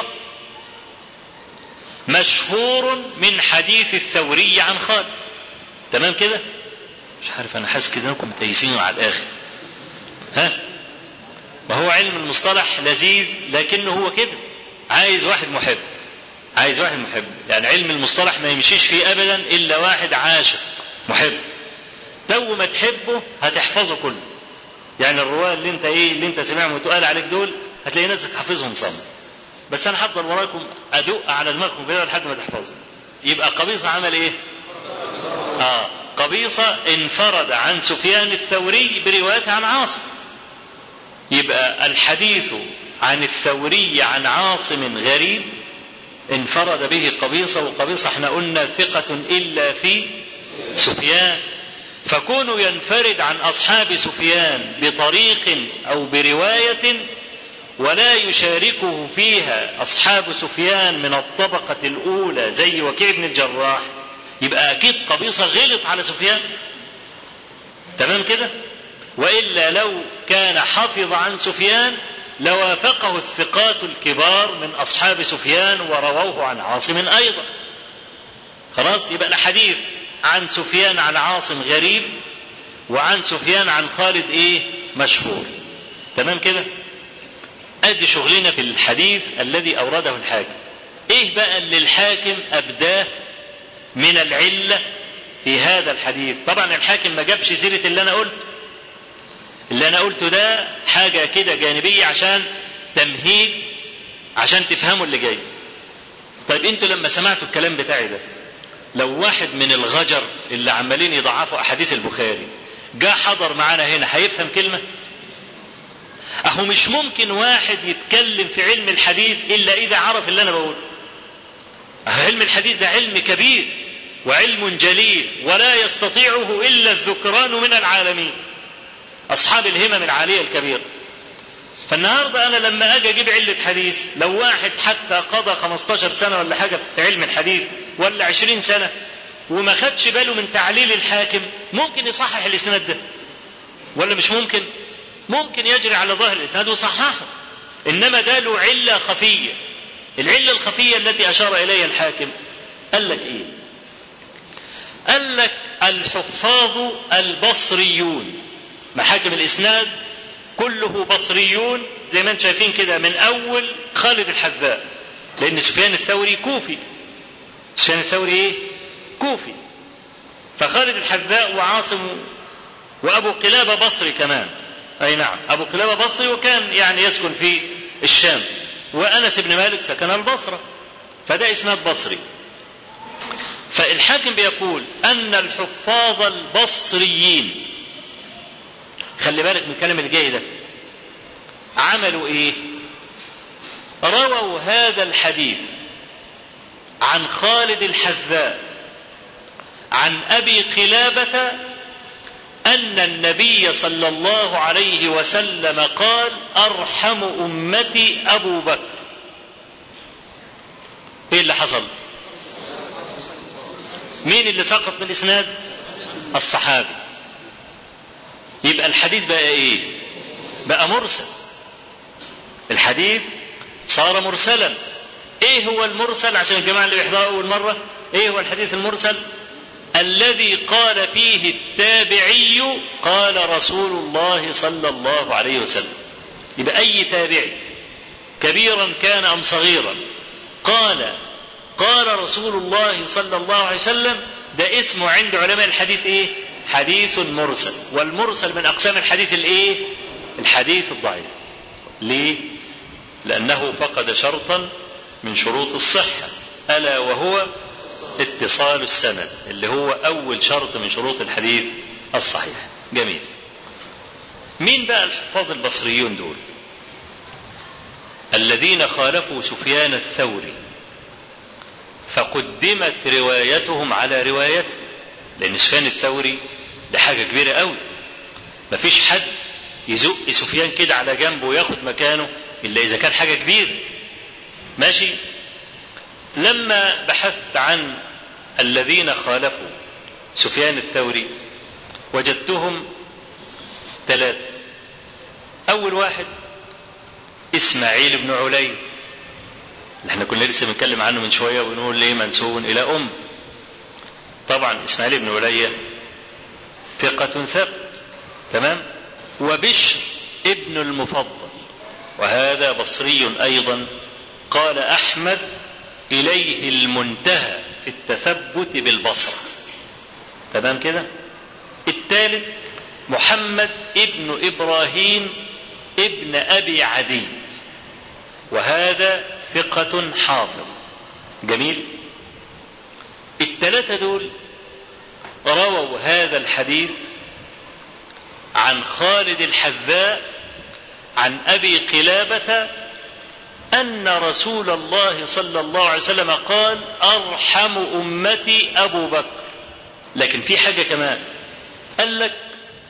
مشهور من حديث الثوري عن خالد تمام كده مش عارف انا حاسس كده انكم متيسين على الاخر ها ما هو علم المصطلح لذيذ لكنه هو كده عايز واحد محب عايز واحد محب يعني علم المصطلح ما يمشيش فيه ابدا الا واحد عاشق محب تو ما تحبه هتحفظه كله يعني الرواة اللي انت ايه اللي انت سمعهم وتقال عليك دول هتلاقي نفسك حافظهم صم بس انا هفضل وراكم ادق على دماغكم كده لحد ما تحفظوا يبقى قبيصة عمل ايه اه قبيصة انفرد عن سفيان الثوري بروايته عن عاصم يبقى الحديث عن الثوري عن عاصم غريب انفرد به قبيصة وقبيصة احنا قلنا ثقة إلا في سفيان فكونه ينفرد عن أصحاب سفيان بطريق أو برواية ولا يشاركه فيها أصحاب سفيان من الطبقة الأولى زي وكيع بن الجراح يبقى أكيد قبيصة غلط على سفيان تمام كده وإلا لو كان حفظ عن سفيان لوافقه الثقات الكبار من أصحاب سفيان ورووه عن عاصم أيضا خلاص يبقى الحديث عن سفيان عن عاصم غريب وعن سفيان عن خالد ايه مشهور تمام كده ادي شغلنا في الحديث الذي اورده الحاكم ايه بقى اللي الحاكم ابداه من العله في هذا الحديث طبعا الحاكم ما جابش سيره اللي انا قلته اللي انا قلته ده حاجه كده جانبيه عشان تمهيد عشان تفهموا اللي جاي طيب انتوا لما سمعتوا الكلام بتاعي ده لو واحد من الغجر اللي عمالين يضعفوا احاديث البخاري جاء حضر معانا هنا هيفهم كلمه اهو مش ممكن واحد يتكلم في علم الحديث الا اذا عرف اللي انا بقوله علم الحديث ده علم كبير وعلم جليل ولا يستطيعه الا الذكران من العالمين اصحاب الهمم العاليه الكبيره فالنهارده انا لما اجي اجيب عله حديث لو واحد حتى قضى 15 سنه ولا حاجه في علم الحديث ولا 20 سنه وما خدش باله من تعليل الحاكم ممكن يصحح الاسناد ده ولا مش ممكن ممكن يجري على ظاهر الاسناد ويصححه انما ده له عله خفيه العله الخفيه التي اشار اليها الحاكم قال لك ايه قال لك الحفاظ البصريون محاكم الاسناد كله بصريون زي ما انتم شايفين كده من اول خالد الحذاء لان سفيان الثوري كوفي سفيان الثوري ايه كوفي فخالد الحذاء وعاصم وابو قلابه بصري كمان اي نعم ابو قلابه بصري وكان يعني يسكن في الشام وانس بن مالك سكن البصره فده اسناد بصري فالحاكم بيقول ان الحفاظ البصريين خلي بالك من الكلام اللي جاي ده عملوا ايه رووا هذا الحديث عن خالد الحذاء عن ابي قلابه ان النبي صلى الله عليه وسلم قال ارحم امتي ابو بكر ايه اللي حصل مين اللي سقط من الاسناد الصحابي يبقى الحديث بقى ايه بقى مرسل الحديث صار مرسلا ايه هو المرسل عشان الجماعه اللي بيحضروا اول مره ايه هو الحديث المرسل الذي قال فيه التابعي قال رسول الله صلى الله عليه وسلم يبقى اي تابعي كبيرا كان ام صغيرا قال قال رسول الله صلى الله عليه وسلم ده اسمه عند علماء الحديث ايه حديث مرسل والمرسل من اقسام الحديث الايه الحديث الضعيف ليه لانه فقد شرطا من شروط الصحه الا وهو اتصال السند اللي هو اول شرط من شروط الحديث الصحيح جميل مين بقى الحفاظ البصريون دول الذين خالفوا سفيان الثوري فقدمت روايتهم على روايته لان سفيان الثوري ده حاجه كبيره قوي مفيش حد يزق سفيان كده على جنبه وياخد مكانه الا اذا كان حاجه كبيره ماشي لما بحثت عن الذين خالفوا سفيان الثوري وجدتهم ثلاثة أول واحد إسماعيل بن علي اللي احنا كنا لسه بنتكلم عنه من شوية ونقول ليه منسوب إلى أم طبعا إسماعيل بن علي ثقة ثبت تمام وبشر ابن المفضل وهذا بصري أيضا قال أحمد إليه المنتهى في التثبت بالبصرة تمام كده الثالث محمد ابن إبراهيم ابن أبي عدي وهذا ثقة حافظ جميل الثلاثة دول رووا هذا الحديث عن خالد الحذاء عن أبي قلابة أن رسول الله صلى الله عليه وسلم قال أرحم أمتي أبو بكر لكن في حاجة كمان قال لك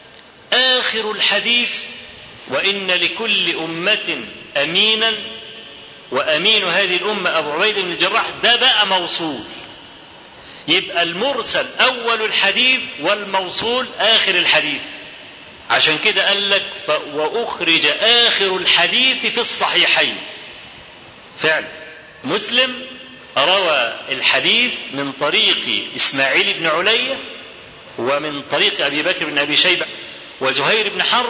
آخر الحديث وإن لكل أمة أمينا وأمين هذه الأمة أبو عبيد بن الجراح ده بقى موصول يبقى المرسل أول الحديث والموصول آخر الحديث عشان كده قال لك وأخرج آخر الحديث في الصحيحين فعلا مسلم روى الحديث من طريق إسماعيل بن علية ومن طريق أبي بكر بن أبي شيبة وزهير بن حرب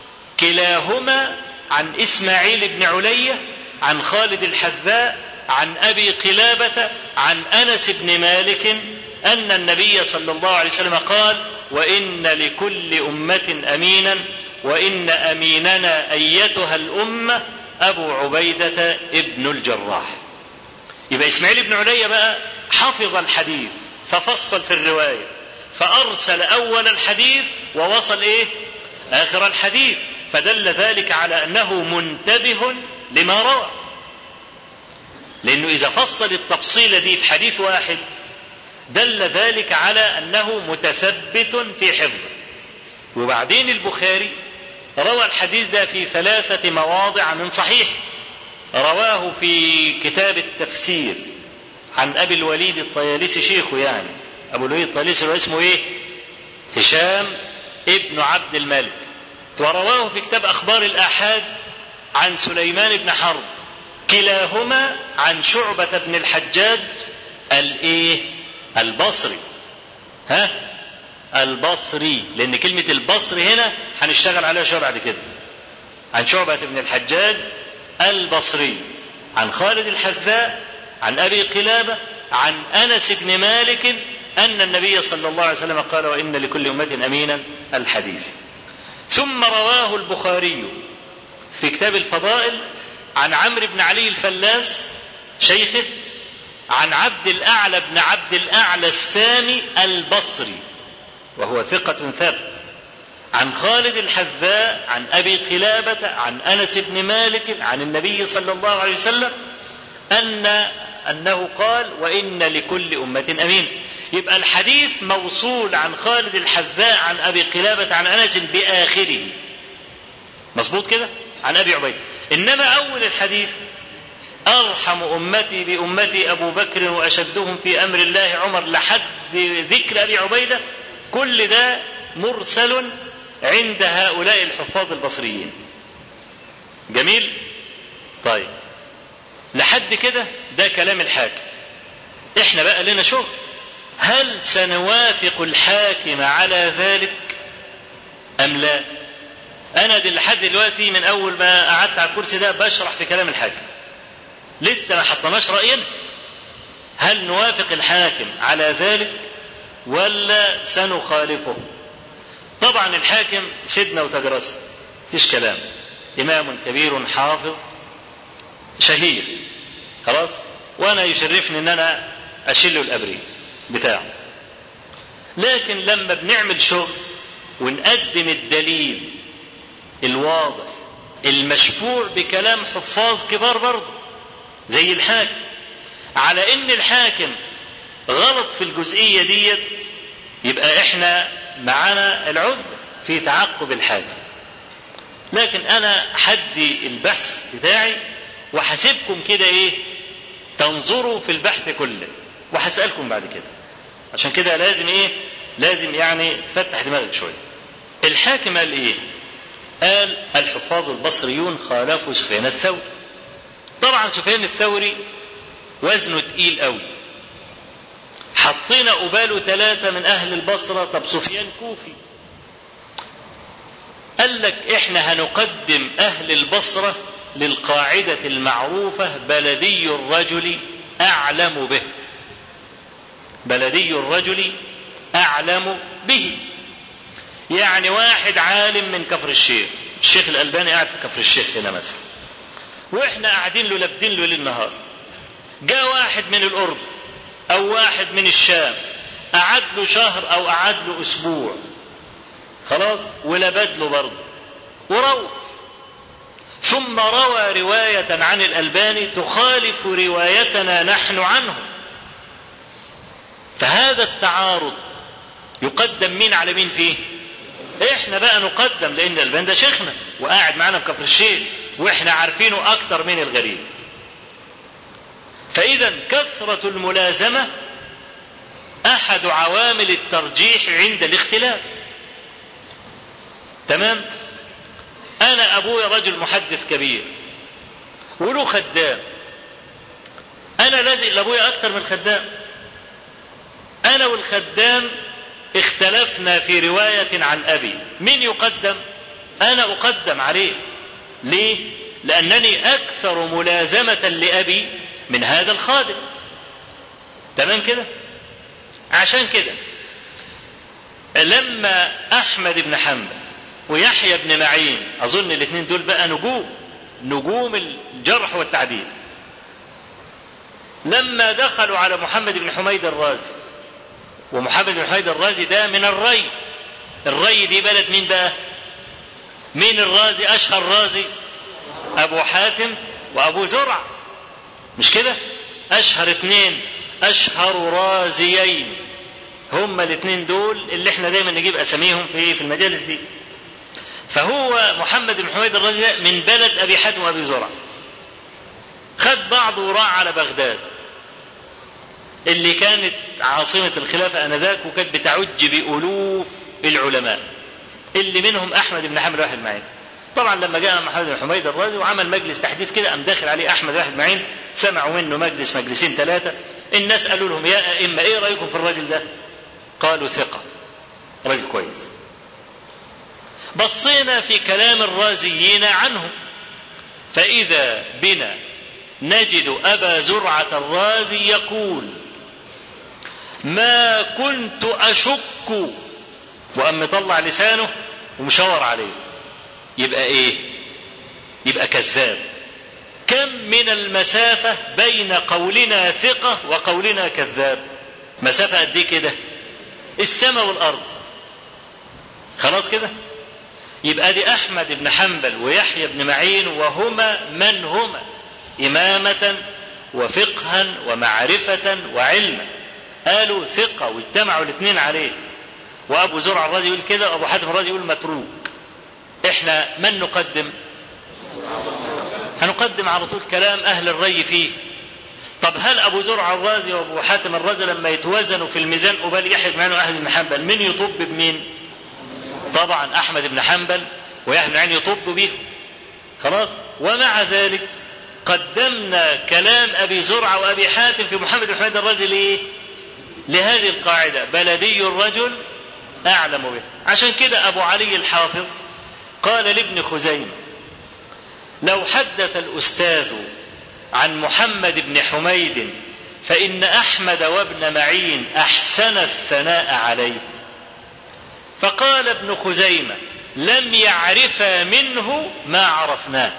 كلاهما عن إسماعيل بن علية عن خالد الحذاء عن أبي قلابة عن أنس بن مالك أن النبي صلى الله عليه وسلم قال وإن لكل أمة أمينا وإن أميننا أيتها الأمة أبو عبيدة ابن الجراح يبقى إسماعيل بن علية بقى حفظ الحديث ففصل في الرواية فأرسل أول الحديث ووصل إيه آخر الحديث فدل ذلك على أنه منتبه لما روى لأنه إذا فصل التفصيلة دي في حديث واحد دل ذلك على أنه متثبت في حفظه وبعدين البخاري روى الحديث ده في ثلاثة مواضع من صحيح رواه في كتاب التفسير عن أبي الوليد الطيالسي شيخه يعني أبو الوليد الطيالسي هو اسمه إيه؟ هشام ابن عبد الملك ورواه في كتاب أخبار الآحاد عن سليمان بن حرب كلاهما عن شعبة بن الحجاج الإيه؟ البصري ها؟ البصري لأن كلمة البصري هنا هنشتغل عليها شوية بعد كده عن شعبة بن الحجاج البصري عن خالد الحذاء عن أبي قلابة عن أنس بن مالك أن النبي صلى الله عليه وسلم قال وإن لكل أمة أمينا الحديث ثم رواه البخاري في كتاب الفضائل عن عمرو بن علي الفلاس شيخه عن عبد الأعلى بن عبد الأعلى السامي البصري وهو ثقة ثبت عن خالد الحذاء عن أبي قلابة عن أنس بن مالك عن النبي صلى الله عليه وسلم أن أنه قال وإن لكل أمة أمين يبقى الحديث موصول عن خالد الحذاء عن أبي قلابة عن أنس بآخره مظبوط كده عن أبي عبيد إنما أول الحديث أرحم أمتي بأمتي أبو بكر وأشدهم في أمر الله عمر لحد ذكر أبي عبيدة كل ده مرسل عند هؤلاء الحفاظ البصريين جميل طيب لحد كده ده كلام الحاكم احنا بقى لنا شغل هل سنوافق الحاكم على ذلك ام لا انا دي لحد دلوقتي من اول ما قعدت على الكرسي ده بشرح في كلام الحاكم لسه ما حطناش راينا هل نوافق الحاكم على ذلك ولا سنخالفه طبعا الحاكم سيدنا وتجرسه فيش كلام امام كبير حافظ شهير خلاص وانا يشرفني ان انا اشيل له الابريق بتاعه لكن لما بنعمل شغل ونقدم الدليل الواضح المشفوع بكلام حفاظ كبار برضه زي الحاكم على ان الحاكم غلط في الجزئية ديت يبقى احنا معانا العذر في تعقب الحاكم لكن انا حدي البحث بتاعي وحاسبكم كده ايه تنظروا في البحث كله وهسألكم بعد كده عشان كده لازم ايه لازم يعني تفتح دماغك شوية الحاكم قال ايه قال الحفاظ البصريون خالفوا سفيان الثوري طبعا سفيان الثوري وزنه تقيل قوي حطينا قباله ثلاثة من أهل البصرة طب سفيان كوفي قال لك احنا هنقدم أهل البصرة للقاعدة المعروفة بلدي الرجل أعلم به بلدي الرجل أعلم به يعني واحد عالم من كفر الشيخ الشيخ الألباني قاعد في كفر الشيخ هنا مثلا واحنا قاعدين له لابدين له ليل نهار جاء واحد من الأردن أو واحد من الشام قعد له شهر أو قعد له أسبوع خلاص ولبد له برضه وروح ثم روى رواية عن الألباني تخالف روايتنا نحن عنه فهذا التعارض يقدم مين على مين فيه احنا بقى نقدم لان الألباني ده شيخنا وقاعد معانا في كفر الشيخ واحنا عارفينه اكتر من الغريب فاذا كثرة الملازمة احد عوامل الترجيح عند الاختلاف تمام انا ابويا رجل محدث كبير وله خدام انا لازق لابويا اكتر من الخدام انا والخدام اختلفنا في رواية عن ابي من يقدم انا اقدم عليه ليه لانني اكثر ملازمة لابي من هذا الخادم تمام كده عشان كده لما احمد بن حنبل ويحيى بن معين اظن الاثنين دول بقى نجوم نجوم الجرح والتعديل لما دخلوا على محمد بن حميد الرازي ومحمد بن حميد الرازي ده من الري الري دي بلد مين بقى مين الرازي اشهر رازي ابو حاتم وابو زرع مش كده اشهر اثنين اشهر رازيين هما الاثنين دول اللي احنا دايما نجيب اساميهم في في المجالس دي فهو محمد بن حميد الرازي من بلد ابي حاتم وابي زرع خد بعضه وراح على بغداد اللي كانت عاصمة الخلافة آنذاك وكانت بتعج بألوف العلماء اللي منهم أحمد بن حنبل واحد معين طبعا لما جاء محمد بن حميد الرازي وعمل مجلس تحديث كده قام داخل عليه أحمد واحد معين سمعوا منه مجلس مجلسين ثلاثة الناس قالوا لهم يا أئمة إيه رأيكم في الراجل ده؟ قالوا ثقة راجل كويس بصينا في كلام الرازيين عنه فإذا بنا نجد أبا زرعة الرازي يقول ما كنت أشك وأم مطلع لسانه ومشاور عليه يبقى إيه يبقى كذاب كم من المسافة بين قولنا ثقة وقولنا كذاب مسافة قد ايه كده السماء والأرض خلاص كده يبقى دي أحمد بن حنبل ويحيى بن معين وهما من هما إمامة وفقها ومعرفة وعلما قالوا ثقة واجتمعوا الاثنين عليه وأبو زرع الرازي يقول كده وأبو حاتم الرازي يقول متروك احنا من نقدم هنقدم على طول كلام أهل الري فيه طب هل أبو زرع الرازي وأبو حاتم الرازي لما يتوازنوا في الميزان قبال يحيى بن أحمد بن حنبل من يطب بمين؟ طبعا أحمد بن حنبل ويحيى بن معين يطب به خلاص ومع ذلك قدمنا كلام أبي زرعة وأبي حاتم في محمد بن حميد الرازي ليه؟ لهذه القاعدة بلدي الرجل أعلم به عشان كده أبو علي الحافظ قال لابن خزيمة لو حدث الأستاذ عن محمد بن حميد فإن أحمد وابن معين أحسن الثناء عليه فقال ابن خزيمة لم يعرفا منه ما عرفناه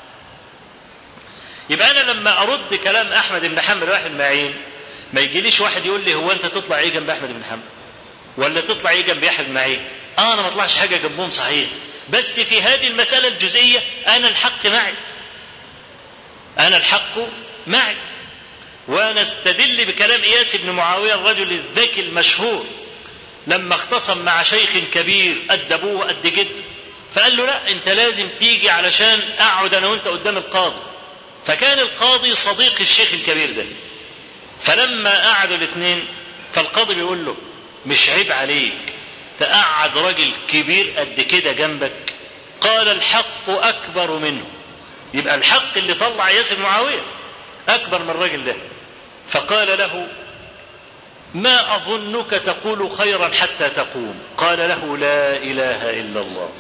يبقى أنا لما أرد كلام أحمد بن حنبل واحد معين ما يجيليش واحد يقول لي هو أنت تطلع إيه جنب أحمد بن حنبل ولا تطلع إيه جنب يحيى بن معين آه أنا ما أطلعش حاجة جنبهم صحيح بس في هذه المسألة الجزئية أنا الحق معي أنا الحق معي ونستدل بكلام إياس بن معاوية الرجل الذكي المشهور لما اختصم مع شيخ كبير قد أبوه قد جده فقال له لا أنت لازم تيجي علشان أقعد أنا وأنت قدام القاضي فكان القاضي صديق الشيخ الكبير ده فلما قعدوا الاثنين فالقاضي بيقول له مش عيب عليك تقعد راجل كبير قد كده جنبك قال الحق أكبر منه يبقى الحق اللي طلع ياسر معاوية أكبر من الراجل ده فقال له ما أظنك تقول خيرا حتى تقوم قال له لا إله إلا الله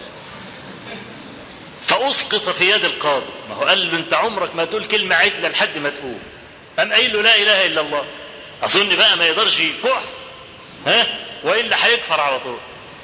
فأسقط في يد القاضي ما هو قال له أنت عمرك ما تقول كلمة عدلة لحد ما تقوم قام قايل له لا إله إلا الله أظن بقى ما يقدرش يكح ها وإلا هيكفر على طول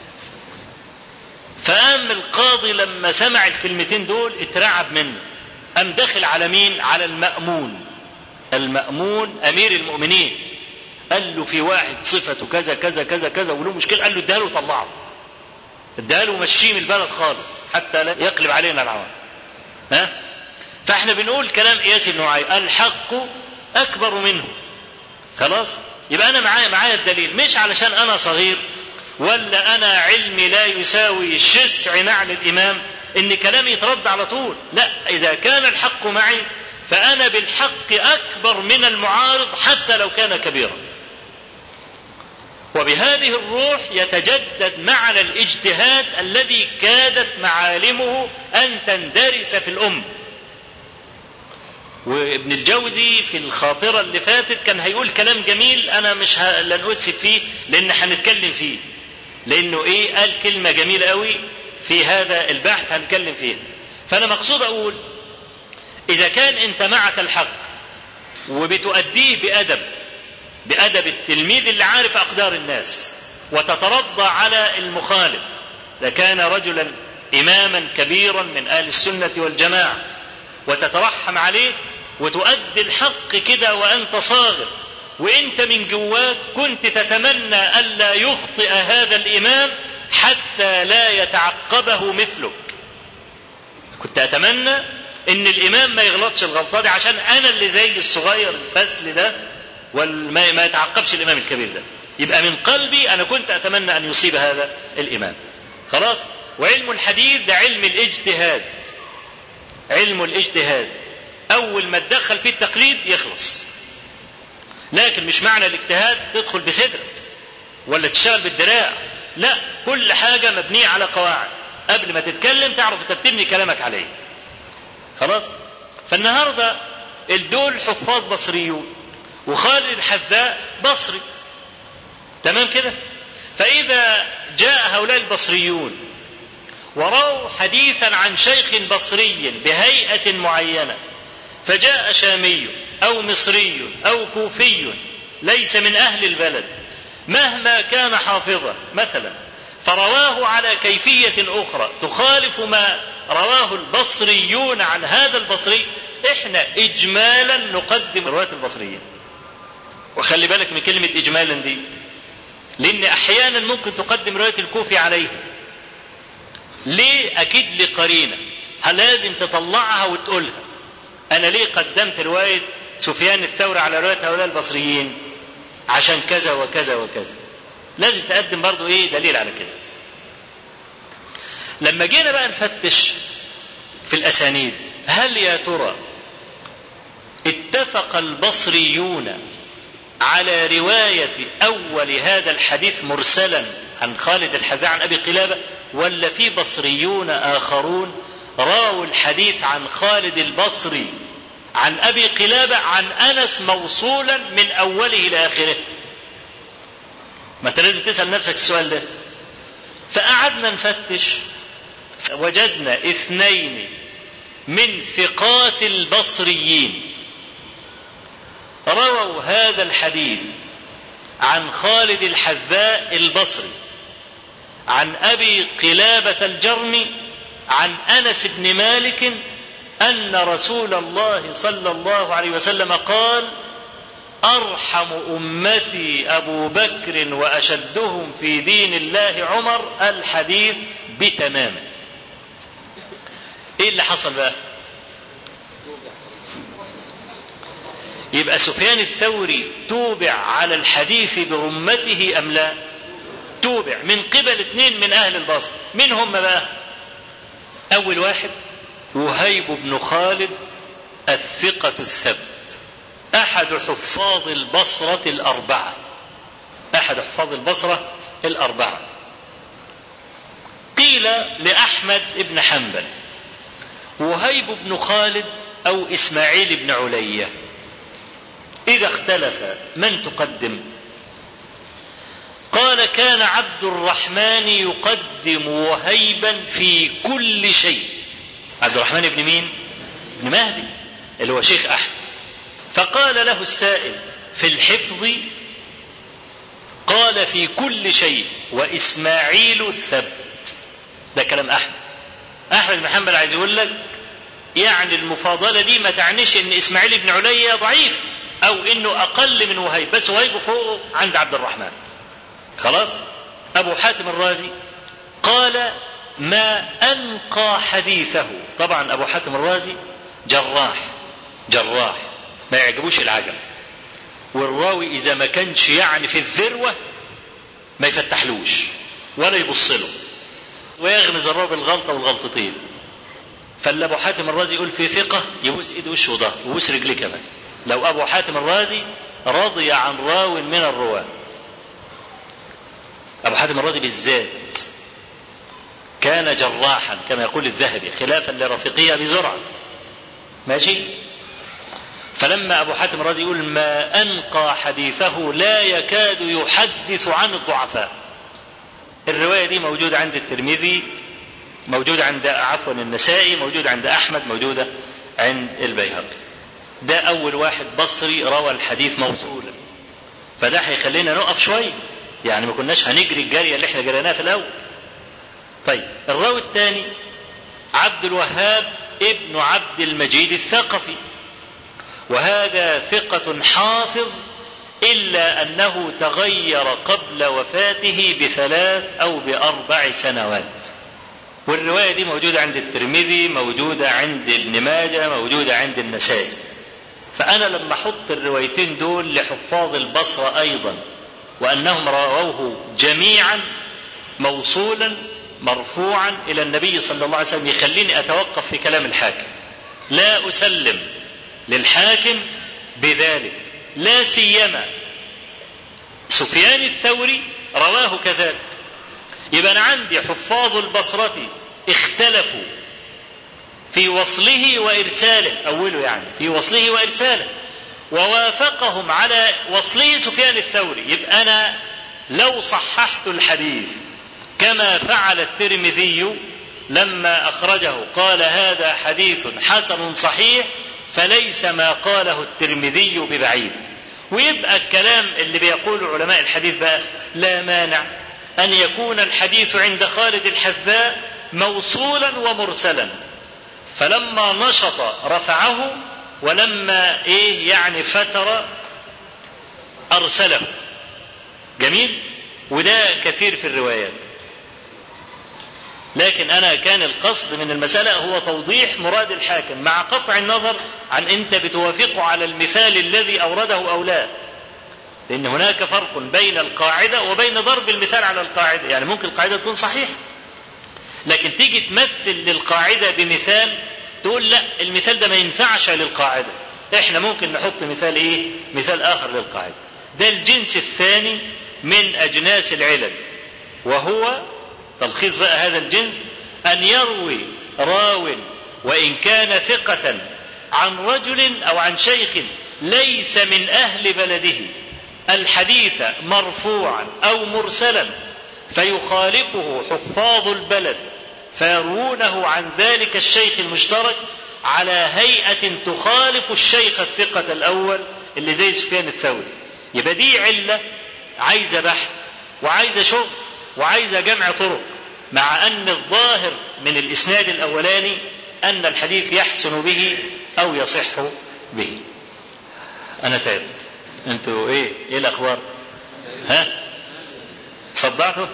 فقام القاضي لما سمع الكلمتين دول اترعب منه قام داخل على مين على المأمون المأمون أمير المؤمنين قال له في واحد صفته كذا كذا كذا كذا وله مشكلة قال له اديها له وطلعه اديها له ومشيه من البلد خالص حتى لا يقلب علينا العوام ها فاحنا بنقول كلام اياس بن معاذ الحق اكبر منه خلاص يبقى انا معايا معايا الدليل مش علشان انا صغير ولا انا علمي لا يساوي شسع نعل الامام ان كلامي يترد على طول لا اذا كان الحق معي فانا بالحق اكبر من المعارض حتى لو كان كبيرا وبهذه الروح يتجدد معنى الاجتهاد الذي كادت معالمه ان تندرس في الامه وابن الجوزي في الخاطره اللي فاتت كان هيقول كلام جميل انا مش ه... لن اسف فيه لان هنتكلم فيه لانه ايه قال كلمه جميله قوي في هذا البحث هنتكلم فيه فانا مقصود اقول اذا كان انت معك الحق وبتؤديه بادب بادب التلميذ اللي عارف اقدار الناس وتترضى على المخالف اذا كان رجلا اماما كبيرا من اهل السنه والجماعه وتترحم عليه وتؤدي الحق كده وانت صاغر وانت من جواك كنت تتمنى الا يخطئ هذا الامام حتى لا يتعقبه مثلك كنت اتمنى ان الامام ما يغلطش الغلطه دي عشان انا اللي زي الصغير الفسل ده وما ما يتعقبش الامام الكبير ده يبقى من قلبي انا كنت اتمنى ان يصيب هذا الامام خلاص وعلم الحديث ده علم الاجتهاد علم الاجتهاد اول ما تدخل فيه التقليد يخلص لكن مش معنى الاجتهاد تدخل بصدرك ولا تشتغل بالدراع لا كل حاجة مبنية على قواعد قبل ما تتكلم تعرف انت بتبني كلامك عليه خلاص فالنهاردة الدول حفاظ بصريون وخالد الحذاء بصري تمام كده فإذا جاء هؤلاء البصريون وروا حديثا عن شيخ بصري بهيئة معينة فجاء شامي أو مصري أو كوفي ليس من أهل البلد مهما كان حافظا مثلا فرواه على كيفية أخرى تخالف ما رواه البصريون عن هذا البصري احنا إجمالا نقدم رواية البصريين وخلي بالك من كلمة إجمالا دي لأن أحيانا ممكن تقدم رواية الكوفي عليه ليه أكيد لقرينة هل لازم تطلعها وتقولها أنا ليه قدمت رواية سفيان الثوري على رواية هؤلاء البصريين عشان كذا وكذا وكذا لازم تقدم برضو ايه دليل على كده لما جينا بقى نفتش في الاسانيد هل يا ترى اتفق البصريون على رواية أول هذا الحديث مرسلا عن خالد الحذاء عن أبي قلابة ولا في بصريون آخرون راوا الحديث عن خالد البصري عن ابي قلابه عن انس موصولا من اوله الى اخره ما انت لازم تسال نفسك السؤال ده فقعدنا نفتش وجدنا اثنين من ثقات البصريين رووا هذا الحديث عن خالد الحذاء البصري عن ابي قلابه الجرمي عن انس بن مالك ان رسول الله صلى الله عليه وسلم قال ارحم امتي ابو بكر واشدهم في دين الله عمر الحديث بتمامه ايه اللي حصل بقى يبقى سفيان الثوري توبع على الحديث برمته ام لا توبع من قبل اثنين من اهل البصر من هم بقى اول واحد وهيب بن خالد الثقة الثبت أحد حفاظ البصرة الأربعة أحد حفاظ البصرة الأربعة قيل لأحمد بن حنبل وهيب بن خالد أو إسماعيل بن علية إذا اختلف من تقدم قال كان عبد الرحمن يقدم وهيبا في كل شيء عبد الرحمن بن مين ابن مهدي اللي هو شيخ احمد فقال له السائل في الحفظ قال في كل شيء واسماعيل الثبت ده كلام احمد احمد بن حنبل عايز يقول لك يعني المفاضله دي ما تعنيش ان اسماعيل بن عليا ضعيف او انه اقل من وهيب بس وهيب فوقه عند عبد الرحمن خلاص ابو حاتم الرازي قال ما أنقى حديثه طبعا أبو حاتم الرازي جراح جراح ما يعجبوش العجب والراوي إذا ما كانش يعني في الذروة ما يفتحلوش ولا يبص له ويغمز الراوي بالغلطة والغلطتين فاللي أبو حاتم الرازي يقول في ثقة يبوس إيده وشه وظهره ويبوس رجليه كمان لو أبو حاتم الرازي رضي عن راو من الرواة أبو حاتم الرازي بالذات كان جراحا كما يقول الذهبي خلافا لرفيقه أبي زرعة ماشي فلما أبو حاتم الرازي يقول ما أنقى حديثه لا يكاد يحدث عن الضعفاء الرواية دي موجودة عند الترمذي موجودة عند عفوا النسائي موجودة عند أحمد موجودة عند البيهقي ده أول واحد بصري روى الحديث موصولا فده هيخلينا نقف شوية يعني ما كناش هنجري الجارية اللي احنا جريناها في الأول طيب الراوي الثاني عبد الوهاب ابن عبد المجيد الثقفي وهذا ثقة حافظ إلا أنه تغير قبل وفاته بثلاث أو بأربع سنوات والرواية دي موجودة عند الترمذي موجودة عند ابن ماجه موجودة عند النسائي فأنا لما أحط الروايتين دول لحفاظ البصرة أيضا وأنهم رووه جميعا موصولا مرفوعا إلى النبي صلى الله عليه وسلم يخليني أتوقف في كلام الحاكم لا أسلم للحاكم بذلك لا سيما سفيان الثوري رواه كذلك يبقى أنا عندي حفاظ البصرة اختلفوا في وصله وإرساله أوله يعني في وصله وإرساله ووافقهم على وصله سفيان الثوري يبقى أنا لو صححت الحديث كما فعل الترمذي لما أخرجه قال هذا حديث حسن صحيح فليس ما قاله الترمذي ببعيد ويبقى الكلام اللي بيقوله علماء الحديث بقى لا مانع أن يكون الحديث عند خالد الحذاء موصولا ومرسلا فلما نشط رفعه ولما ايه يعني فتر ارسله جميل وده كثير في الروايات لكن انا كان القصد من المساله هو توضيح مراد الحاكم مع قطع النظر عن انت بتوافقه على المثال الذي اورده او لا لان هناك فرق بين القاعده وبين ضرب المثال على القاعده يعني ممكن القاعده تكون صحيحه لكن تيجي تمثل للقاعده بمثال تقول لا المثال ده ما ينفعش للقاعده احنا ممكن نحط مثال ايه مثال اخر للقاعده ده الجنس الثاني من اجناس العلل وهو تلخيص بقى هذا الجنس ان يروي راو وان كان ثقه عن رجل او عن شيخ ليس من اهل بلده الحديث مرفوعا او مرسلا فيخالفه حفاظ البلد فيروونه عن ذلك الشيخ المشترك على هيئة تخالف الشيخ الثقة الأول اللي زي سفيان الثوري يبقى دي علة عايزة بحث وعايزة شغل وعايزة جمع طرق مع أن الظاهر من الإسناد الأولاني أن الحديث يحسن به أو يصح به أنا تعبت أنتوا إيه إيه الأخبار ها صدعتوا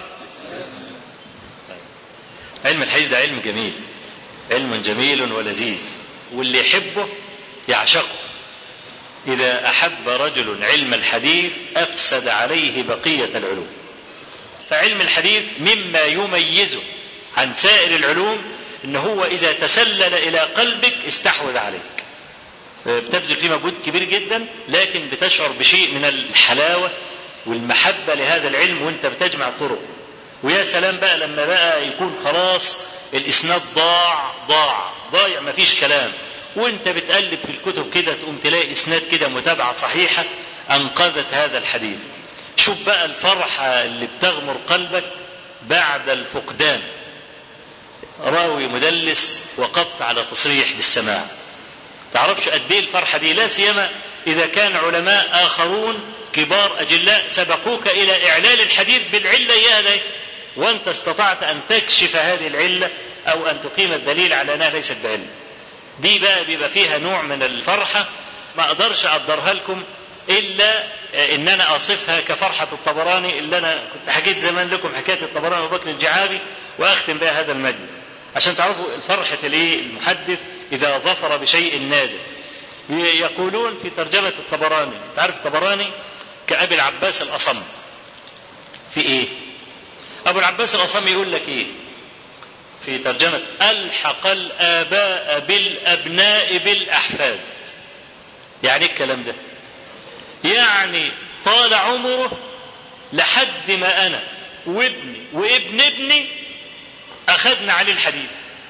علم الحديث ده علم جميل علم جميل ولذيذ واللي يحبه يعشقه إذا أحب رجل علم الحديث أفسد عليه بقية العلوم فعلم الحديث مما يميزه عن سائر العلوم ان هو اذا تسلل الى قلبك استحوذ عليك بتبذل فيه مجهود كبير جدا لكن بتشعر بشيء من الحلاوه والمحبه لهذا العلم وانت بتجمع الطرق ويا سلام بقى لما بقى يكون خلاص الاسناد ضاع ضاع ضايع مفيش كلام وانت بتقلب في الكتب كده تقوم تلاقي اسناد كده متابعه صحيحه انقذت هذا الحديث شوف بقى الفرحه اللي بتغمر قلبك بعد الفقدان راوي مدلس وقفت على تصريح بالسماع تعرفش قد ايه الفرحه دي لا سيما اذا كان علماء اخرون كبار اجلاء سبقوك الى اعلال الحديث بالعله اياها دي وانت استطعت ان تكشف هذه العله او ان تقيم الدليل على انها ليست بعله دي بقى بيبقى فيها نوع من الفرحه ما اقدرش اقدرها لكم الا ان انا اصفها كفرحه الطبراني اللي انا كنت حكيت زمان لكم حكايه الطبراني وبكر الجعابي واختم بها هذا المجلس عشان تعرفوا فرحة الايه المحدث اذا ظفر بشيء نادر يقولون في ترجمة الطبراني تعرف الطبراني كأبي العباس الأصم في ايه ابو العباس الأصم يقول لك ايه في ترجمة ألحق الآباء بالأبناء بالأحفاد يعني الكلام ده يعني طال عمره لحد ما أنا وابني وابن ابني أخذنا عليه الحديث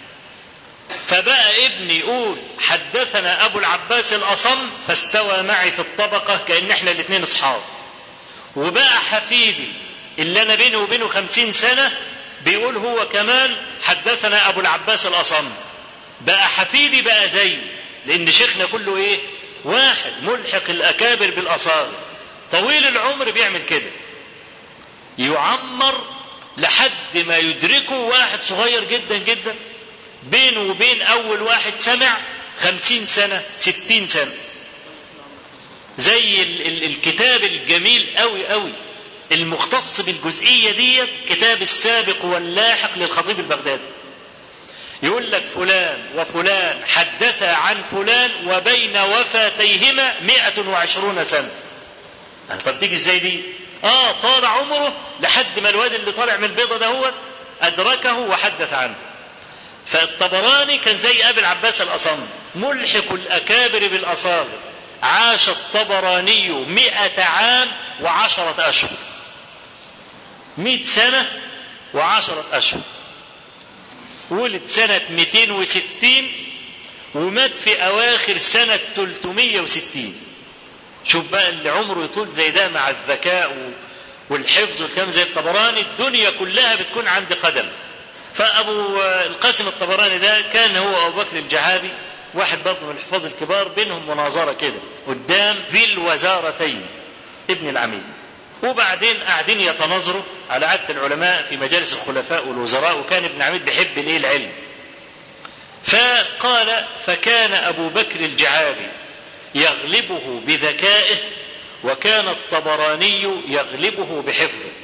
فبقى ابني يقول حدثنا أبو العباس الأصم فاستوى معي في الطبقة كأن احنا الاثنين أصحاب وبقى حفيدي اللي أنا بيني وبينه خمسين سنة بيقول هو كمان حدثنا أبو العباس الأصم بقى حفيدي بقى زي لأن شيخنا كله إيه واحد ملحق الأكابر بالأصابع طويل العمر بيعمل كده يعمر لحد ما يدركه واحد صغير جدا جدا بينه وبين أول واحد سمع خمسين سنة ستين سنة زي ال ال الكتاب الجميل قوي قوي المختص بالجزئية دي كتاب السابق واللاحق للخطيب البغدادي يقول لك فلان وفلان حدث عن فلان وبين وفاتيهما مئة وعشرون سنة طب تيجي ازاي دي اه طال عمره لحد ما الواد اللي طالع من البيضة ده هو ادركه وحدث عنه فالطبراني كان زي ابي العباس الاصم ملحق الاكابر بالاصابع عاش الطبراني مئة عام وعشرة اشهر مئة سنة وعشرة اشهر ولد سنة 260 ومات في أواخر سنة 360 شوف بقى اللي عمره يطول زي ده مع الذكاء والحفظ والكلام زي الطبراني الدنيا كلها بتكون عند قدم فأبو القاسم الطبراني ده كان هو أبو بكر الجهابي واحد برضه من الحفاظ الكبار بينهم مناظرة كده قدام ذي الوزارتين ابن العميد وبعدين قاعدين يتناظروا على عادة العلماء في مجالس الخلفاء والوزراء وكان ابن عميد بيحب الايه العلم. فقال فكان ابو بكر الجعابي يغلبه بذكائه وكان الطبراني يغلبه بحفظه.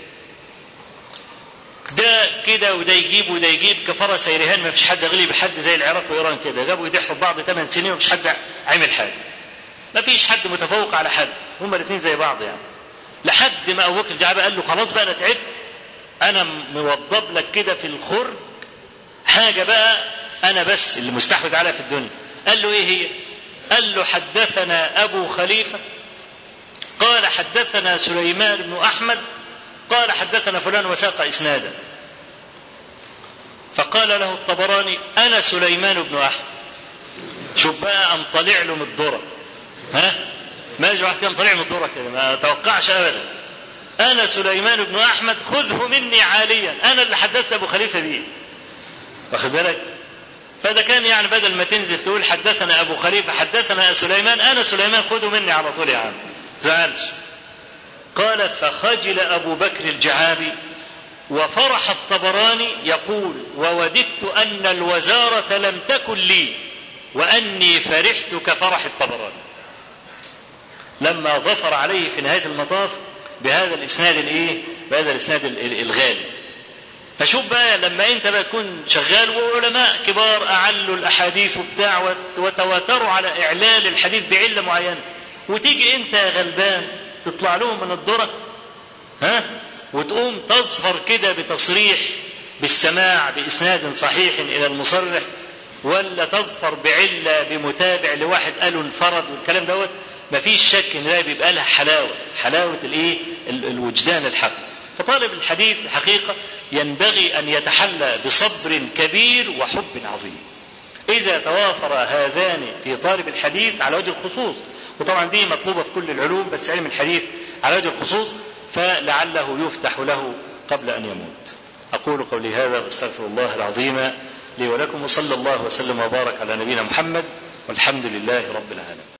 ده كده وده يجيب وده يجيب كفرس سيرهان ما فيش حد غلب حد زي العراق وايران كده جابوا يضحوا بعض ثمان سنين ومش حد عمل حاجه. ما فيش حد متفوق على حد هما الاثنين زي بعض يعني. لحد ما ابو بكر الجعابي قال له خلاص بقى انا تعبت انا موضب لك كده في الخرج حاجه بقى انا بس اللي مستحوذ عليها في الدنيا قال له ايه هي قال له حدثنا ابو خليفه قال حدثنا سليمان بن احمد قال حدثنا فلان وساق اسنادا فقال له الطبراني انا سليمان بن احمد شوف بقى ام طلع له من الذره ها ما يجي واحد كان طلع من الدورة كده ما توقعش ابدا انا سليمان بن احمد خذه مني عاليا انا اللي حدثت ابو خليفه بيه واخد بالك فده كان يعني بدل ما تنزل تقول حدثنا ابو خليفه حدثنا سليمان انا سليمان خذه مني على طول يا عم زعلش قال فخجل ابو بكر الجعابي وفرح الطبراني يقول ووددت ان الوزاره لم تكن لي واني فرحت كفرح الطبراني لما ظفر عليه في نهاية المطاف بهذا الإسناد الإيه؟ بهذا الإسناد الغالي. فشوف بقى لما أنت بقى تكون شغال وعلماء كبار أعلوا الأحاديث وبتاع وتواتروا على إعلال الحديث بعلة معينة وتيجي أنت يا غلبان تطلع لهم من الذرة ها وتقوم تظفر كده بتصريح بالسماع بإسناد صحيح إلى المصرح ولا تظفر بعلة بمتابع لواحد قالوا انفرد والكلام دوت مفيش شك ان ده بيبقى لها حلاوه حلاوه الايه الوجدان الحق فطالب الحديث حقيقه ينبغي ان يتحلى بصبر كبير وحب عظيم اذا توافر هذان في طالب الحديث على وجه الخصوص وطبعا دي مطلوبه في كل العلوم بس علم الحديث على وجه الخصوص فلعله يفتح له قبل ان يموت اقول قولي هذا واستغفر الله العظيم لي ولكم وصلى الله وسلم وبارك على نبينا محمد والحمد لله رب العالمين